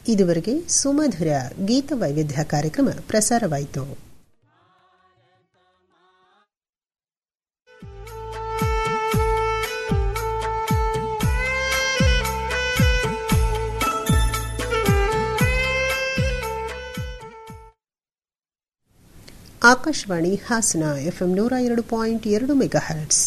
ಇದುವರೆಗೆ ಸುಮಧುರ ಗೀತ ವೈವಿಧ್ಯ ಕಾರ್ಯಕ್ರಮ ಪ್ರಸಾರವಾಯಿತು ಆಕಾಶವಾಣಿ ಹಾಸನ ಎಫ್ಎಂ ನೂರ ಎರಡು ಪಾಯಿಂಟ್ ಎರಡು ಮೆಗಾ ಹರ್ಟ್ಸ್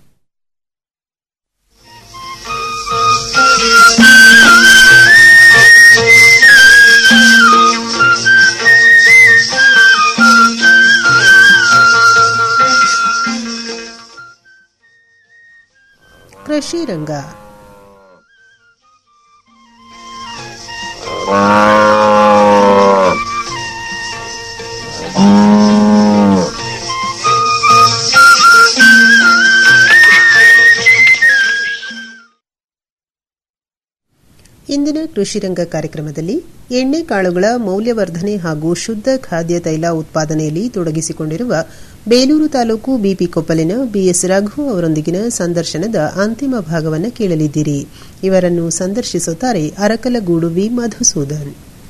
ಕೃಷಿ ರಂಗ ಇಂದಿನ ಕೃಷಿ ರಂಗ ಕಾರ್ಯಕ್ರಮದಲ್ಲಿ ಎಣ್ಣೆ ಕಾಳುಗಳ ಮೌಲ್ಯವರ್ಧನೆ ಹಾಗೂ ಶುದ್ಧ ಖಾದ್ಯ ತೈಲ ಉತ್ಪಾದನೆಯಲ್ಲಿ ತೊಡಗಿಸಿಕೊಂಡಿರುವ ಬೇಲೂರು ತಾಲೂಕು ಬಿಪಿ ಕೊಪ್ಪಲಿನ ಬಿಎಸ್ ರಘು ಅವರೊಂದಿಗಿನ ಸಂದರ್ಶನದ ಅಂತಿಮ ಭಾಗವನ್ನು ಕೇಳಲಿದ್ದೀರಿ ಇವರನ್ನು ಸಂದರ್ಶಿಸುತ್ತಾರೆ ಅರಕಲಗೂಡು ವಿ ಮಧುಸೂದನ್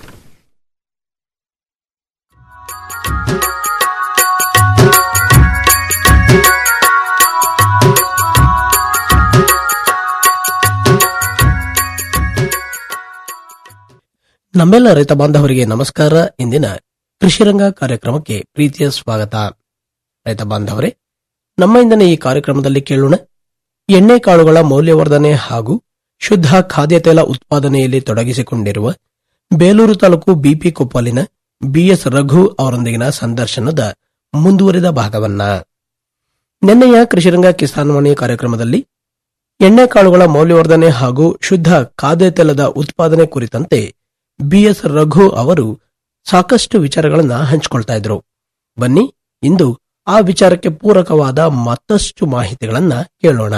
ನಮ್ಮೆಲ್ಲ ರೈತ ಬಾಂಧವರಿಗೆ ನಮಸ್ಕಾರ ಇಂದಿನ ಕೃಷಿರಂಗ ಕಾರ್ಯಕ್ರಮಕ್ಕೆ ಪ್ರೀತಿಯ ಸ್ವಾಗತ ರೈತ ಬಾಂಧವರೇ ನಮ್ಮ ಇಂದಿನ ಈ ಕಾರ್ಯಕ್ರಮದಲ್ಲಿ ಕೇಳೋಣ ಎಣ್ಣೆ ಕಾಳುಗಳ ಮೌಲ್ಯವರ್ಧನೆ ಹಾಗೂ ಶುದ್ಧ ಖಾದ್ಯ ತೈಲ ಉತ್ಪಾದನೆಯಲ್ಲಿ ತೊಡಗಿಸಿಕೊಂಡಿರುವ ಬೇಲೂರು ತಾಲೂಕು ಬಿಪಿ ಕೊಪ್ಪಲಿನ ಬಿಎಸ್ ರಘು ಅವರೊಂದಿಗಿನ ಸಂದರ್ಶನದ ಮುಂದುವರಿದ ಭಾಗವನ್ನ ನಿನ್ನೆಯ ಕೃಷಿರಂಗ ಕಿಸಾನ್ವಾಣಿ ಕಾರ್ಯಕ್ರಮದಲ್ಲಿ ಎಣ್ಣೆ ಕಾಳುಗಳ ಮೌಲ್ಯವರ್ಧನೆ ಹಾಗೂ ಶುದ್ಧ ಖಾದ್ಯ ತೈಲದ ಉತ್ಪಾದನೆ ಕುರಿತಂತೆ ಬಿಎಸ್ ರಘು ಅವರು ಸಾಕಷ್ಟು ವಿಚಾರಗಳನ್ನ ಹಂಚಿಕೊಳ್ತಾ ಇದ್ರು ಬನ್ನಿ ಇಂದು ಆ ವಿಚಾರಕ್ಕೆ ಪೂರಕವಾದ ಮತ್ತಷ್ಟು ಮಾಹಿತಿಗಳನ್ನ ಕೇಳೋಣ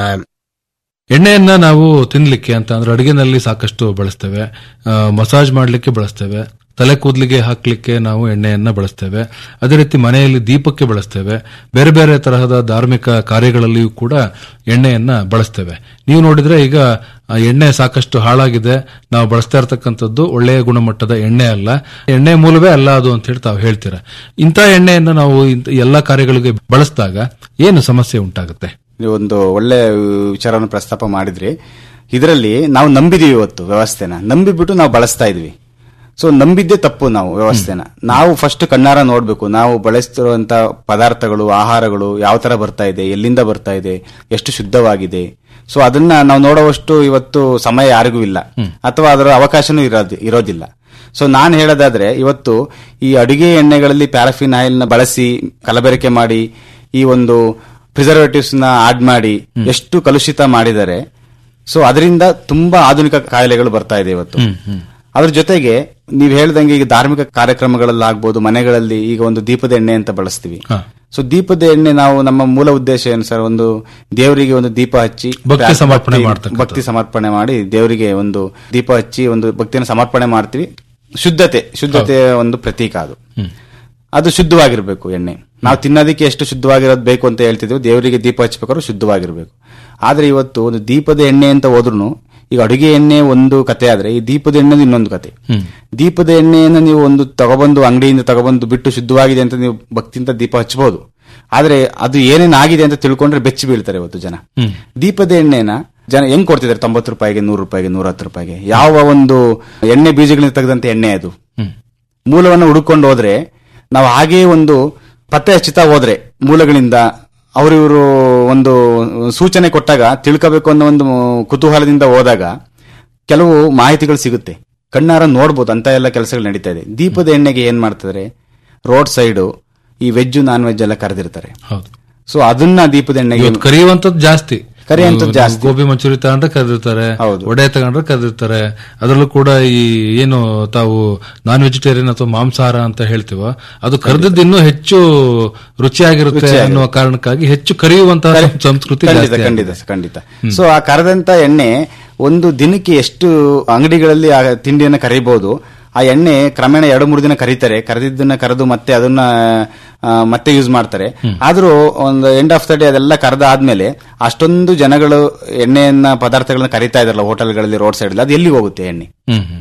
ಎಣ್ಣೆಯನ್ನ ನಾವು ತಿನ್ಲಿಕ್ಕೆ ಅಂತ ಅಂದ್ರೆ ಅಡುಗೆನಲ್ಲಿ ಸಾಕಷ್ಟು ಬಳಸ್ತೇವೆ ಆ, ಮಸಾಜ್ ಮಾಡ್ಲಿಕ್ಕೆ ಬಳಸ್ತೇವೆ ತಲೆ ಕೂದಲಿಗೆ ಹಾಕ್ಲಿಕ್ಕೆ ನಾವು ಎಣ್ಣೆಯನ್ನ ಬಳಸ್ತೇವೆ ಅದೇ ರೀತಿ ಮನೆಯಲ್ಲಿ ದೀಪಕ್ಕೆ ಬಳಸ್ತೇವೆ ಬೇರೆ ಬೇರೆ ತರಹದ ಧಾರ್ಮಿಕ ಕಾರ್ಯಗಳಲ್ಲಿಯೂ ಕೂಡ ಎಣ್ಣೆಯನ್ನ ಬಳಸ್ತೇವೆ ನೀವು ನೋಡಿದ್ರೆ ಈಗ ಆ, ಎಣ್ಣೆ ಸಾಕಷ್ಟು ಹಾಳಾಗಿದೆ ನಾವು ಬಳಸ್ತಾ ಇರತಕ್ಕಂಥದ್ದು ಒಳ್ಳೆಯ ಗುಣಮಟ್ಟದ ಎಣ್ಣೆ ಅಲ್ಲ ಎಣ್ಣೆ ಮೂಲವೇ ಅಲ್ಲ ಅದು ಅಂತ ಹೇಳಿ ತಾವು ಹೇಳ್ತೀರಾ ಇಂಥ ಎಣ್ಣೆಯನ್ನ ನಾವು ಇಂಥ ಎಲ್ಲಾ ಕಾರ್ಯಗಳಿಗೆ ಬಳಸಿದಾಗ ಏನು ಸಮಸ್ಯೆ ಉಂಟಾಗುತ್ತೆ ನೀವು ಒಂದು ಒಳ್ಳೆ ವಿಚಾರವನ್ನು ಪ್ರಸ್ತಾಪ ಮಾಡಿದ್ರಿ ಇದರಲ್ಲಿ ನಾವು ನಂಬಿದೀವಿ ಇವತ್ತು ವ್ಯವಸ್ಥೆನ ನಂಬಿಬಿಟ್ಟು ನಾವು ಬಳಸ್ತಾ ಇದ್ವಿ ಸೊ ನಂಬಿದ್ದೇ ತಪ್ಪು ನಾವು ವ್ಯವಸ್ಥೆನ ನಾವು ಫಸ್ಟ್ ಕಣ್ಣಾರ ನೋಡ್ಬೇಕು ನಾವು ಬಳಸ್ತಿರುವಂತ ಪದಾರ್ಥಗಳು ಆಹಾರಗಳು ಯಾವ ತರ ಬರ್ತಾ ಇದೆ ಎಲ್ಲಿಂದ ಬರ್ತಾ ಇದೆ ಎಷ್ಟು ಶುದ್ಧವಾಗಿದೆ ಸೊ ಅದನ್ನ ನಾವು ನೋಡುವಷ್ಟು ಇವತ್ತು ಸಮಯ ಯಾರಿಗೂ ಇಲ್ಲ ಅಥವಾ ಅದರ ಅವಕಾಶನೂ ಇರೋದಿ ಇರೋದಿಲ್ಲ ಸೊ ನಾನು ಹೇಳೋದಾದ್ರೆ ಇವತ್ತು ಈ ಅಡುಗೆ ಎಣ್ಣೆಗಳಲ್ಲಿ ಪ್ಯಾರಾಫಿನ್ ಆಯಿಲ್ ನ ಬಳಸಿ ಕಲಬೆರಕೆ ಮಾಡಿ ಈ ಒಂದು ಪ್ರಿಸರ್ವೇಟಿವ್ಸ್ ನ ಆಡ್ ಮಾಡಿ ಎಷ್ಟು ಕಲುಷಿತ ಮಾಡಿದ್ದಾರೆ ಸೊ ಅದರಿಂದ ತುಂಬಾ ಆಧುನಿಕ ಕಾಯಿಲೆಗಳು ಬರ್ತಾ ಇದೆ ಇವತ್ತು ಅದ್ರ ಜೊತೆಗೆ ನೀವು ಹೇಳ್ದಂಗೆ ಈಗ ಧಾರ್ಮಿಕ ಕಾರ್ಯಕ್ರಮಗಳಲ್ಲಾಗ್ಬೋದು ಮನೆಗಳಲ್ಲಿ ಈಗ ಒಂದು ದೀಪದ ಎಣ್ಣೆ ಅಂತ ಬಳಸ್ತೀವಿ ಹಾ. ಸೊ ದೀಪದ ಎಣ್ಣೆ ನಾವು ನಮ್ಮ ಮೂಲ ಉದ್ದೇಶ ಏನು ಸರ್ ಒಂದು ದೇವರಿಗೆ ಒಂದು ದೀಪ ಹಚ್ಚಿ ಭಕ್ತಿ ಸಮರ್ಪಣೆ ಭಕ್ತಿ- ಮಾಡ್ತಕ್ಕಂಥದ್ದು. ಭಕ್ತಿ ಸಮರ್ಪಣೆ ಮಾಡಿ ದೇವರಿಗೆ ಒಂದು ದೀಪ ಹಚ್ಚಿ ಒಂದು ಭಕ್ತಿಯನ್ನು ಸಮರ್ಪಣೆ ಮಾಡ್ತೀವಿ ಶುದ್ಧತೆ ಶುದ್ಧತೆಯ ಒಂದು ಪ್ರತೀಕ ಅದು ಅದು ಶುದ್ಧವಾಗಿರ್ಬೇಕು ಎಣ್ಣೆ ನಾವು ತಿನ್ನೋದಕ್ಕೆ ಎಷ್ಟು ಶುದ್ಧವಾಗಿರೋದು ಬೇಕು ಅಂತ ಹೇಳ್ತಿದ್ವಿ ದೇವರಿಗೆ ದೀಪ ಹಚ್ಬೇಕಾದ್ರೂ ಶುದ್ಧವಾಗಿರ್ಬೇಕು ಆದ್ರೆ ಇವತ್ತು ಒಂದು ದೀಪದ ಎಣ್ಣೆ ಅಂತ ಹೋದ್ರು ಈಗ ಅಡುಗೆ ಎಣ್ಣೆ ಒಂದು ಕತೆ ಆದ್ರೆ ಈ ದೀಪದ ಎಣ್ಣೆದು ಇನ್ನೊಂದು ಕತೆ ದೀಪದ ಎಣ್ಣೆಯನ್ನು ನೀವು ಒಂದು ತಗೊಬಂದು ಅಂಗಡಿಯಿಂದ ತಗೊಬಂದು ಬಿಟ್ಟು ಶುದ್ಧವಾಗಿದೆ ಅಂತ ನೀವು ಭಕ್ತಿಯಿಂದ ದೀಪ ಹಚ್ಚಬಹುದು ಆದ್ರೆ ಅದು ಏನೇನಾಗಿದೆ ಅಂತ ತಿಳ್ಕೊಂಡ್ರೆ ಬೆಚ್ಚಿ ಬೀಳ್ತಾರೆ ಇವತ್ತು ಜನ ದೀಪದ ಎಣ್ಣೆನ ಜನ ಹೆಂಗ್ ಕೊಡ್ತಿದ್ದಾರೆ ತೊಂಬತ್ತು ರೂಪಾಯಿಗೆ ನೂರು ರೂಪಾಯಿಗೆ ನೂರ ಹತ್ತು ರೂಪಾಯಿಗೆ ಯಾವ ಒಂದು ಎಣ್ಣೆ ಬೀಜಗಳಿಂದ ತೆಗೆದಂತ ಎಣ್ಣೆ ಅದು ಮೂಲವನ್ನು ಹುಡುಕೊಂಡು ಹೋದ್ರೆ ನಾವು ಹಾಗೇ ಒಂದು ಪತ್ತೆ ಹಚ್ಚುತ್ತಾ ಹೋದ್ರೆ ಮೂಲಗಳಿಂದ ಅವರಿವರು ಒಂದು ಸೂಚನೆ ಕೊಟ್ಟಾಗ ತಿಳ್ಕೋಬೇಕು ಅನ್ನೋ ಒಂದು ಕುತೂಹಲದಿಂದ ಹೋದಾಗ ಕೆಲವು ಮಾಹಿತಿಗಳು ಸಿಗುತ್ತೆ ಕಣ್ಣಾರ ನೋಡ್ಬೋದು ಅಂತ ಎಲ್ಲ ಕೆಲಸಗಳು ನಡೀತಾ ಇದೆ ದೀಪದ ಎಣ್ಣೆಗೆ ಏನ್ ಮಾಡ್ತಾರೆ ರೋಡ್ ಸೈಡು ಈ ವೆಜ್ ನಾನ್ ವೆಜ್ ಎಲ್ಲ ಕರೆದಿರ್ತಾರೆ ಹೌದು ಸೊ ಅದನ್ನ ದೀಪದ ಎಣ್ಣೆಗೆ ಇವತ್ತು ಕರಿಯುವಂತದ್ದು ಜಾಸ್ತಿ ಕರಿಯುವಂಥದ್ದು ನಾವು ಜಾಸ್ತಿ. ಗೋಬಿ ಮಂಚೂರಿ ತಗೊಂಡ್ರೆ ಕರೆದಿರ್ತಾರೆ ಹೌದು. ವಡೆ ತಗೊಂಡ್ರೆ ಕರೆದಿರ್ತಾರೆ ಅದರಲ್ಲೂ ಕೂಡ ಈ ಏನು ತಾವು ನಾನ್ ವೆಜಿಟೇರಿಯನ್ ಅಥವಾ ಮಾಂಸಾಹಾರ ಅಂತ ಹೇಳ್ತೀವ ಅದು ಕರೆದಿದ್ದು ಇನ್ನೂ ಹೆಚ್ಚು ರುಚಿಯಾಗಿರುತ್ತೆ ರುಚಿಯಾಗಿರುತ್ತೆ. ಅನ್ನುವ ಕಾರಣಕ್ಕಾಗಿ ಹೆಚ್ಚು ಕರೆಯುವಂತಹ ಸಂಸ್ಕೃತಿ ಖಂಡಿತ ಜಾಸ್ತಿ ಆಗಿದೆ. ಖಂಡಿತ ಖಂಡಿತ ಸೊ ಆ ಕರೆದಂತ ಎಣ್ಣೆ ಒಂದು ದಿನಕ್ಕೆ ಎಷ್ಟು ಅಂಗಡಿಗಳಲ್ಲಿ ಆ ತಿಂಡಿಯನ್ನ ಕರಿಬಹುದು ಆ ಎಣ್ಣೆ ಕ್ರಮೇಣ ಎರಡು ಮೂರು ದಿನ ಕರೀತಾರೆ ಕರೆದಿದ್ದನ್ನ ಕರೆದು ಮತ್ತೆ ಅದನ್ನ ಆ, ಮತ್ತೆ ಯೂಸ್ ಮಾಡ್ತಾರೆ ಆದ್ರೂ ಒಂದು ಎಂಡ್ ಆಫ್ ದ ಡೇ ಅದೆಲ್ಲ ಕರೆದಾದ್ಮೇಲೆ ಅಷ್ಟೊಂದು ಜನಗಳು ಎಣ್ಣೆಯನ್ನ ಪದಾರ್ಥಗಳನ್ನ ಕರಿತಾ ಇದಾರಲ್ಲ ಹೋಟೆಲ್ಗಳಲ್ಲಿ ರೋಡ್ ಸೈಡ್ ಅದು ಎಲ್ಲಿ ಹೋಗುತ್ತೆ ಎಣ್ಣೆ ಹ್ಮ್ ಹ್ಮ್ ಹ್ಮ್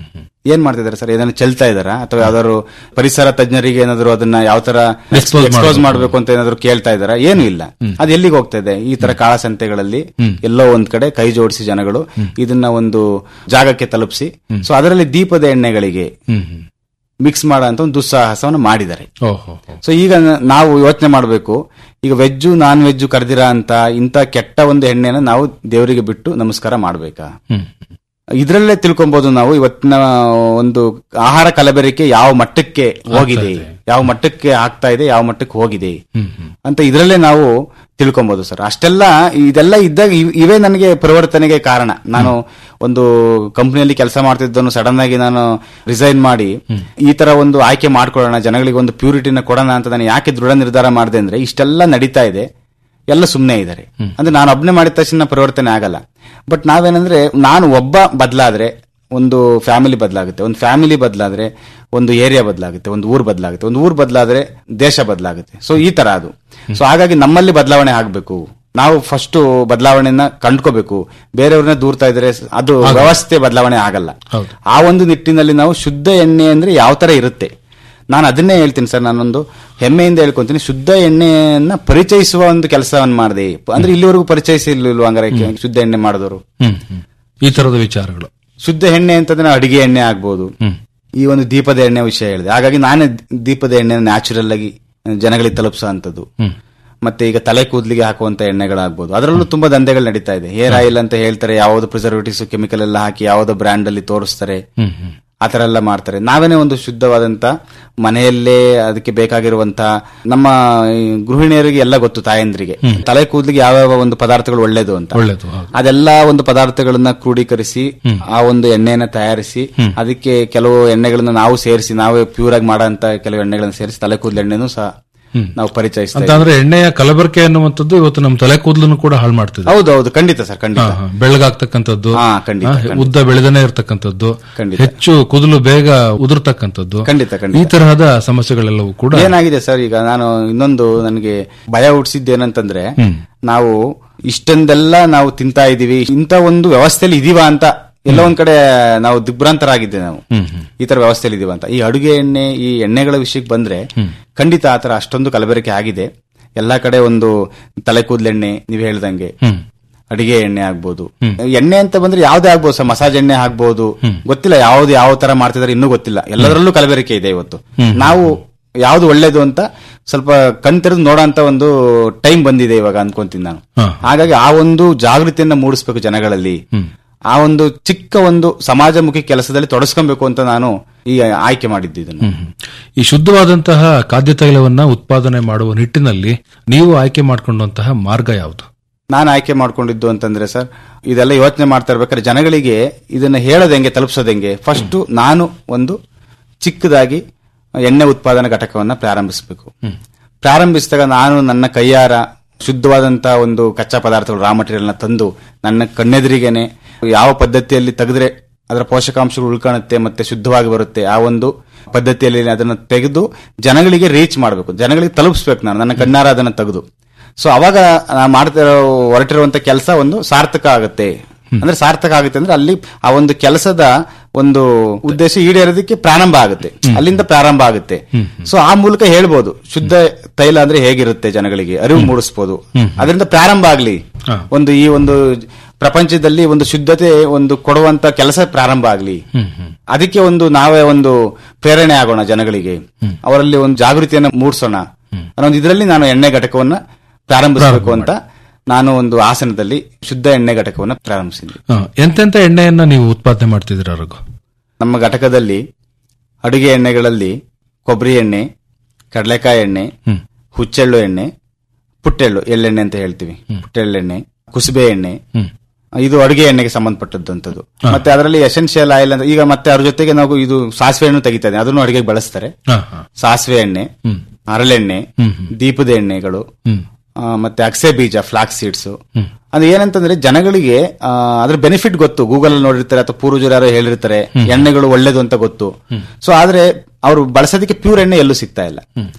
ಏನ್ ಮಾಡ್ತಿದ್ದಾರೆ ಸರ್ ಏನಾದ್ರು ಚೆಲ್ತಾ ಇದಾರಾ ಅಥವಾ ಯಾವ್ದಾದ್ರು ಪರಿಸರ ತಜ್ಞರಿಗೆ ಏನಾದ್ರು ಅದನ್ನ ಯಾವ ತರ Expose ಎಕ್ಸ್ಪೋಸ್ ಮಾಡ್ಬೇಕು. ಮಾಡಬೇಕು ಅಂತ ಏನಾದ್ರು ಕೇಳ್ತಾ ಇದಾರಾ ಏನು ಇಲ್ಲ ಅದು ಎಲ್ಲಿಗೆ ಹೋಗ್ತಾ ಇದೆ ಈ ತರ ಕಾಳಸಂತೆಗಳಲ್ಲಿ ಎಲ್ಲೋ ಒಂದ್ ಕಡೆ ಕೈ ಜೋಡಿಸಿ ಜನಗಳು ಇದನ್ನ ಒಂದು ಜಾಗಕ್ಕೆ ತಲುಪಿಸಿ ಸೊ ಅದರಲ್ಲಿ ದೀಪದ ಎಣ್ಣೆಗಳಿಗೆ ಹ್ಮ್ ಹ್ಮ್ ಮಿಕ್ಸ್ ಮಾಡೋ ಅಂತ ಒಂದು ದುಸ್ಸಾಹಸವನ್ನು ಮಾಡಿದ್ದಾರೆ ಓಹೋ ಸೊ ಈಗ ನ- ನಾವು ಯೋಚನೆ ಮಾಡಬೇಕು ಈಗ ವೆಜ್ಜು ನಾನ್ ವೆಜ್ಜು ಕರೆದಿರ ಅಂತ ಇಂಥ ಕೆಟ್ಟ ಒಂದು ಎಣ್ಣೆನ ನಾವು ದೇವರಿಗೆ ಬಿಟ್ಟು ನಮಸ್ಕಾರ ಮಾಡ್ಬೇಕಾ ಹ್ಮ್ ಇದ್ರಲ್ಲೇ ತಿಳ್ಕೊಬಹುದು ನಾವು ಇವತ್ತಿನ ಒಂದು ಆಹಾರ ಕಲಬೆರಕೆ ಯಾವ ಮಟ್ಟಕ್ಕೆ ಹೋಗಿದೆ ಯಾವ ಮಟ್ಟಕ್ಕೆ ಆಗ್ತಾ ಇದೆ ಯಾವ ಮಟ್ಟಕ್ಕೆ ಹೋಗಿದೆ ಹ್ಮ್ ಹ್ಮ್ ಅಂತ ಇದ್ರಲ್ಲೇ ನಾವು ತಿಳ್ಕೊಬಹುದು ಸರ್ ಅಷ್ಟೆಲ್ಲ ಇದೆಲ್ಲ ಇದ್ದಾಗ ಇವ್- ಇವೇ ನನಗೆ ಪರಿವರ್ತನೆಗೆ ಕಾರಣ ನಾನು ಒಂದು ಕಂಪನಿಯಲ್ಲಿ ಕೆಲಸ ಮಾಡ್ತಿದ್ದನು ಸಡನ್ ಆಗಿ ನಾನು ರಿಸೈನ್ ಮಾಡಿ ಈ ತರ ಒಂದು ಆಯ್ಕೆ ಮಾಡ್ಕೊಳ್ಳೋಣ ಜನಗಳಿಗೆ ಒಂದು ಪ್ಯೂರಿಟಿನ ಕೊಡೋಣ ಅಂತ ನಾನು ಯಾಕೆ ದೃಢ ನಿರ್ಧಾರ ಮಾಡಿದೆ ಅಂದ್ರೆ ಇಷ್ಟೆಲ್ಲ ನಡೀತಾ ಇದೆ ಎಲ್ಲ ಸುಮ್ಮನೆ ಇದ್ದಾರೆ ಅಂದ್ರೆ ನಾನು ಒಬ್ಬನೇ ಮಾಡಿದ ತಕ್ಷಣ ಪರಿವರ್ತನೆ ಆಗಲ್ಲ ಬಟ್ ನಾವೇನಂದ್ರೆ ನಾನು ಒಬ್ಬ ಬದಲಾದ್ರೆ ಒಂದು ಫ್ಯಾಮಿಲಿ ಬದಲಾಗುತ್ತೆ ಒಂದು ಫ್ಯಾಮಿಲಿ ಬದಲಾದ್ರೆ ಒಂದು ಏರಿಯಾ ಬದಲಾಗುತ್ತೆ ಒಂದು ಊರ್ ಬದಲಾಗುತ್ತೆ ಒಂದು ಊರ್ ಬದಲಾದ್ರೆ ದೇಶ ಬದಲಾಗುತ್ತೆ ಸೊ ಈ ತರ ಅದು ಸೊ ಹಾಗಾಗಿ ನಮ್ಮಲ್ಲಿ ಬದಲಾವಣೆ ಆಗಬೇಕು ನಾವು ಫಸ್ಟ್ ಬದಲಾವಣೆಯನ್ನ ಕಂಡ್ಕೋಬೇಕು ಬೇರೆಯವ್ರನ್ನ ದೂರ್ತಾ ಇದ್ರೆ ಅದು ವ್ಯವಸ್ಥೆ ಬದಲಾವಣೆ ಆಗಲ್ಲ ಹೌದು. ಆ ಒಂದು ನಿಟ್ಟಿನಲ್ಲಿ ನಾವು ಶುದ್ಧ ಎಣ್ಣೆ ಅಂದ್ರೆ ಯಾವ ತರ ಇರುತ್ತೆ ನಾನು ಅದನ್ನೇ ಹೇಳ್ತೀನಿ ಸರ್ ನಾನೊಂದು ಹೆಮ್ಮೆಯಿಂದ ಹೇಳ್ಕೊಂತೀನಿ ಶುದ್ಧ ಎಣ್ಣೆಯನ್ನ ಪರಿಚಯಿಸುವ ಒಂದು ಕೆಲಸವನ್ನು ಮಾಡಿದೆ ಅಂದ್ರೆ ಇಲ್ಲಿವರೆಗೂ ಪರಿಚಯಿಸಿಲ್ವ ಹಂಗಾರೆ ಶುದ್ಧ ಎಣ್ಣೆ ಮಾಡಿದವರು ಹ್ಮ್ ಹ್ಮ್ ಈ ತರದ ವಿಚಾರಗಳು ಶುದ್ಧ ಎಣ್ಣೆ ಅಂತಂದ್ರೆ ಅಡಿಗೆ ಎಣ್ಣೆ ಆಗ್ಬೋದು ಹ್ಮ್ ಈ ಒಂದು ದೀಪದ ಎಣ್ಣೆ ವಿಷಯ ಹೇಳಿದೆ ಹಾಗಾಗಿ ನಾನೇ ದೀಪದ ಎಣ್ಣೆ ನ್ಯಾಚುರಲ್ ಆಗಿ ಜನಗಳಿಗೆ ತಲುಪಿಸುವಂತದ್ದು ಹ್ಮ್ ಮತ್ತೆ ಈಗ ತಲೆ ಕೂದಲಿಗೆ ಹಾಕುವಂತ ಎಣ್ಣೆಗಳಾಗ್ಬೋದು ಅದರಲ್ಲೂ ತುಂಬಾ ದಂಧೆಗಳು ನಡೀತಾ ಇದೆ ಹೇರ್ ಆಯಿಲ್ ಅಂತ ಹೇಳ್ತಾರೆ ಯಾವ್ದು ಪ್ರಿಸರ್ವೇಟಿವ್ಸ್ ಕೆಮಿಕಲ್ ಎಲ್ಲ ಹಾಕಿ ಯಾವ್ದೋ ಬ್ರ್ಯಾಂಡ್ ಅಲ್ಲಿ ತೋರಿಸ್ತಾರೆ ಹ್ಮ್ ಹ್ಮ್ ಆತರ ಎಲ್ಲ ಮಾಡ್ತಾರೆ ನಾವೇನೇ ಒಂದು ಶುದ್ಧವಾದಂತ ಮನೆಯಲ್ಲೇ ಅದಕ್ಕೆ ಬೇಕಾಗಿರುವಂತ ನಮ್ಮ ಈ ಗೃಹಿಣಿಯರಿಗೆ ಎಲ್ಲ ಗೊತ್ತು ತಾಯಂದ್ರಿಗೆ ತಲೆ ಕೂದಲಿಗೆ ಯಾವ್ಯಾವ ಒಂದು ಪದಾರ್ಥಗಳು ಒಳ್ಳೇದು ಅಂತ ಒಳ್ಳೇದು ಹೌದು ಅದೆಲ್ಲ ಒಂದು ಪದಾರ್ಥಗಳನ್ನ ಕ್ರೋಢೀಕರಿಸಿ ಆ ಒಂದು ಎಣ್ಣೆಯನ್ನ ತಯಾರಿಸಿ ಅದಕ್ಕೆ ಕೆಲವು ಎಣ್ಣೆಗಳನ್ನ ನಾವು ಸೇರಿಸಿ ನಾವೇ ಪ್ಯೂರ್ ಆಗಿ ಮಾಡೋ ಅಂತ ಕೆಲವು ಎಣ್ಣೆಗಳನ್ನ ಸೇರಿಸಿ ತಲೆ ಕೂದಲು ಎಣ್ಣೆನೂ ಸಹ ನಾವು ಪರಿಚಯಿಸ್ತಾ ಅಂತ ಅಂದ್ರೆ ಎಣ್ಣೆಯ ಕಲಬೆರಕೆ ಅನ್ನುವಂಥದ್ದು ಇವತ್ತು ನಮ್ಮ ತಲೆ ಕೂದಲನ್ನು ಕೂಡ ಹಾಳು ಮಾಡ್ತಿದೆ ಹೌದು ಹೌದು ಖಂಡಿತ ಸರ್ ಖಂಡಿತ ಹಾ, ಹಾ. ಬೆಳ್ಳಗಾಗ್ತಕ್ಕಂಥದ್ದು ಹಾ, ಖಂಡಿತ, ಹಾ, ಖಂಡಿತ. ಉದ್ದ ಬೆಳೆದನೇ ಇರತಕ್ಕಂಥದ್ದು ಖಂಡಿತ. ಹೆಚ್ಚು ಕೂದಲು ಬೇಗ ಉದುರ್ತಕ್ಕಂಥದ್ದು ಖಂಡಿತ ಈ ಖಂಡಿತ ತರಹದ ಸಮಸ್ಯೆಗಳೆಲ್ಲವೂ ಕೂಡ ಏನಾಗಿದೆ ಸರ್ ಈಗ ನಾನು ಇನ್ನೊಂದು ನನಗೆ ಭಯ ಹುಟ್ಟಿಸಿದ್ದೇನಂತಂದ್ರೆ ನಾವು ಇಷ್ಟೊಂದೆಲ್ಲ ನಾವು ತಿಂತಾ ಇದೀವಿ ಇಂಥ ಒಂದು ವ್ಯವಸ್ಥೆಯಲ್ಲಿ ಇದೀವ ಅಂತ ಎಲ್ಲ ಒಂದ್ ಕಡೆ ನಾವು ದಿಗ್ಭ್ರಾಂತರಾಗಿದ್ದೆ ನಾವು ಈ ತರ ವ್ಯವಸ್ಥೆಯಲ್ಲಿ ಇದೀವ ಅಂತ ಈ ಅಡುಗೆ ಎಣ್ಣೆ ಈ ಎಣ್ಣೆಗಳ ವಿಷಯಕ್ಕೆ ಬಂದ್ರೆ ಖಂಡಿತ ಆತರ ಅಷ್ಟೊಂದು ಕಲಬೆರಕೆ ಆಗಿದೆ ಎಲ್ಲಾ ಕಡೆ ಒಂದು ತಲೆ ಕೂದಲೆಣ್ಣೆ ನೀವು ಹೇಳ್ದಂಗೆ ಹ್ಮ್ ಅಡಿಗೆ ಎಣ್ಣೆ ಆಗ್ಬೋದು ಎಣ್ಣೆ ಅಂತ ಬಂದ್ರೆ ಯಾವ್ದೇ ಆಗ್ಬೋದು ಸರ್ ಮಸಾಜ್ ಎಣ್ಣೆ ಆಗ್ಬೋದು ಗೊತ್ತಿಲ್ಲ ಯಾವ್ದು ಯಾವ ತರ ಮಾಡ್ತಿದಾರೆ ಇನ್ನೂ ಗೊತ್ತಿಲ್ಲ ಎಲ್ಲದರಲ್ಲೂ ಕಲಬೆರಕೆ ಇದೆ ಇವತ್ತು ನಾವು ಯಾವ್ದು ಒಳ್ಳೇದು ಅಂತ ಸ್ವಲ್ಪ ಕಣ್ ತೆರೆದು ನೋಡೋಂತ ಒಂದು ಟೈಮ್ ಬಂದಿದೆ ಇವಾಗ ಅನ್ಕೊಂತೀನಿ ನಾನು ಹಾ. ಹಾಗಾಗಿ ಆ ಒಂದು ಜಾಗೃತಿಯನ್ನ ಮೂಡಿಸ್ಬೇಕು ಜನಗಳಲ್ಲಿ ಆ ಒಂದು ಚಿಕ್ಕ ಒಂದು ಸಮಾಜಮುಖಿ ಕೆಲಸದಲ್ಲಿ ತೊಡಸ್ಕೊಬೇಕು ಅಂತ ನಾನು ಈ ಆಯ್ಕೆ ಮಾಡಿದ್ದು ಇದನ್ನು ಹ್ಮ್. ಈ ಶುದ್ಧವಾದಂತಹ ಖಾದ್ಯ ತೈಲವನ್ನ ಉತ್ಪಾದನೆ ಮಾಡುವ ನಿಟ್ಟಿನಲ್ಲಿ ನೀವು ಆಯ್ಕೆ ಮಾಡಿಕೊಂಡಂತಹ ಮಾರ್ಗ ಯಾವುದು ನಾನು ಆಯ್ಕೆ ಮಾಡ್ಕೊಂಡಿದ್ದು ಅಂತಂದ್ರೆ ಸರ್ ಇದೆಲ್ಲ ಯೋಚನೆ ಮಾಡ್ತಾ ಇರ್ಬೇಕಾದ್ರೆ ಜನಗಳಿಗೆ ಇದನ್ನ ಹೇಳೋದ್ ಹೆಂಗೆ ತಲುಪಿಸೋದ್ ಹೆಂಗೆ ಫಸ್ಟ್ ನಾನು ಒಂದು ಚಿಕ್ಕದಾಗಿ ಎಣ್ಣೆ ಉತ್ಪಾದನಾ ಘಟಕವನ್ನ ಪ್ರಾರಂಭಿಸಬೇಕು ಪ್ರಾರಂಭಿಸಿದಾಗ ನಾನು ನನ್ನ ಕೈಯಾರ ಶುದ್ಧವಾದಂತ ಒಂದು ಕಚ್ಚಾ ಪದಾರ್ಥಗಳು ರಾ ಮಟೀರಿಯಲ್ ನ ತಂದು ನನ್ನ ಕಣ್ಣೆದುರಿಗೇನೆ ಯಾವ ಪದ್ಧತಿಯಲ್ಲಿ ತೆಗೆದ್ರೆ ಅದರ ಪೋಷಕಾಂಶಗಳು ಉಳ್ಕೊಳ್ಳುತ್ತೆ ಮತ್ತೆ ಶುದ್ಧವಾಗಿ ಬರುತ್ತೆ ಆ ಒಂದು ಪದ್ಧತಿಯಲ್ಲಿ ಅದನ್ನ ತೆಗೆದು ಜನಗಳಿಗೆ ರೀಚ್ ಮಾಡಬೇಕು ಜನಗಳಿಗೆ ತಲುಪಿಸ್ಬೇಕು ನಾನು ನನ್ನ ಕಣ್ಣಾರ ಅದನ್ನ ತೆಗೆದು ಸೊ ಅವಾಗ ನಾ ಮಾಡ್ತಿರೋ ಹೊರಟಿರುವಂತ ಕೆಲಸ ಒಂದು ಸಾರ್ಥಕ ಆಗುತ್ತೆ ಅಂದ್ರೆ ಸಾರ್ಥಕ ಆಗುತ್ತೆ ಅಂದ್ರೆ ಅಲ್ಲಿ ಆ ಒಂದು ಕೆಲಸದ ಒಂದು ಉದ್ದೇಶ ಈಡೇರೋದಕ್ಕೆ ಪ್ರಾರಂಭ ಆಗುತ್ತೆ ಅಲ್ಲಿಂದ ಪ್ರಾರಂಭ ಆಗುತ್ತೆ ಸೊ ಆ ಮೂಲಕ ಹೇಳ್ಬೋದು ಶುದ್ಧ ತೈಲ ಅಂದ್ರೆ ಹೇಗಿರುತ್ತೆ ಜನಗಳಿಗೆ ಅರಿವು ಮೂಡಿಸ್ಬೋದು ಅದರಿಂದ ಪ್ರಾರಂಭ ಆಗ್ಲಿ ಒಂದು ಈ ಒಂದು ಪ್ರಪಂಚದಲ್ಲಿ ಒಂದು ಶುದ್ಧತೆ ಒಂದು ಕೊಡುವಂತ ಕೆಲಸ ಪ್ರಾರಂಭ ಆಗ್ಲಿ ಅದಕ್ಕೆ ಒಂದು ನಾವೇ ಒಂದು ಪ್ರೇರಣೆ ಆಗೋಣ ಜನಗಳಿಗೆ ಅವರಲ್ಲಿ ಒಂದು ಜಾಗೃತಿಯನ್ನ ಮೂಡಿಸೋಣ ಅನ್ನೋ ಒಂದು ಇದರಲ್ಲಿ ನಾನು ಎಣ್ಣೆ ಘಟಕವನ್ನ ಪ್ರಾರಂಭಿಸಬೇಕು ಅಂತ ನಾನು ಒಂದು ಆಸನದಲ್ಲಿ ಶುದ್ಧ ಎಣ್ಣೆ ಘಟಕವನ್ನ ಪ್ರಾರಂಭಿಸಿದ್ದೆ ಹ, ಎಂತೆಂತ ಎಣ್ಣೆಯನ್ನ ನೀವು ಉತ್ಪಾದನೆ ಮಾಡ್ತಿದ್ದೀರಾ ರಘು ನಮ್ಮ ಘಟಕದಲ್ಲಿ ಅಡುಗೆ ಎಣ್ಣೆಗಳಲ್ಲಿ ಕೊಬ್ಬರಿ ಎಣ್ಣೆ ಕಡಲೆಕಾಯಿ ಎಣ್ಣೆ ಹುಚ್ಚೆಳ್ಳು ಎಣ್ಣೆ ಪುಟ್ಟೆಳ್ಳು ಎಳ್ಳೆಣ್ಣೆ ಅಂತ ಹೇಳ್ತೀವಿ ಪುಟ್ಟೆಳ್ಳೆಣ್ಣೆ ಕುಸುಬೆ ಎಣ್ಣೆ ಇದು ಅಡುಗೆ ಎಣ್ಣೆಗೆ ಸಂಬಂಧಪಟ್ಟದ್ದಂಥದ್ದು ಮತ್ತೆ ಅದರಲ್ಲಿ ಎಸೆನ್ಷಿಯಲ್ ಆಯಿಲ್ ಅಂತ ಈಗ ಮತ್ತೆ ಅದ್ರ ಜೊತೆಗೆ ನಾವು ಇದು ಸಾಸಿವೆ ಹಣ್ಣು ತೆಗಿತಾ ಇದೆ ಅದನ್ನು ಅಡುಗೆಗೆ ಬಳಸ್ತಾರೆ ಹ, ಹ. ಸಾಸಿವೆ ಎಣ್ಣೆ ಹರಳೆಣ್ಣೆ ದೀಪದ ಎಣ್ಣೆಗಳು ಆ, ಮತ್ತೆ ಅಕ್ಸೆ ಬೀಜ ಫ್ಲಾಕ್ ಸೀಡ್ಸ್ ಅದು ಏನಂತಂದ್ರೆ ಜನಗಳಿಗೆ ಆ, ಅದ್ರ ಬೆನಿಫಿಟ್ ಗೊತ್ತು ಗೂಗಲ್ ಅಲ್ಲಿ ನೋಡಿರ್ತಾರೆ ಅಥವಾ ಪೂರ್ವಜರು ಯಾರೋ ಹೇಳಿರ್ತಾರೆ ಎಣ್ಣೆಗಳು ಒಳ್ಳೇದು ಅಂತ ಗೊತ್ತು ಸೊ ಆದ್ರೆ ಅವರು ಬಳಸೋದಕ್ಕೆ ಪ್ಯೂರ್ ಎಣ್ಣೆ ಎಲ್ಲೂ ಸಿಗ್ತಾ ಇಲ್ಲ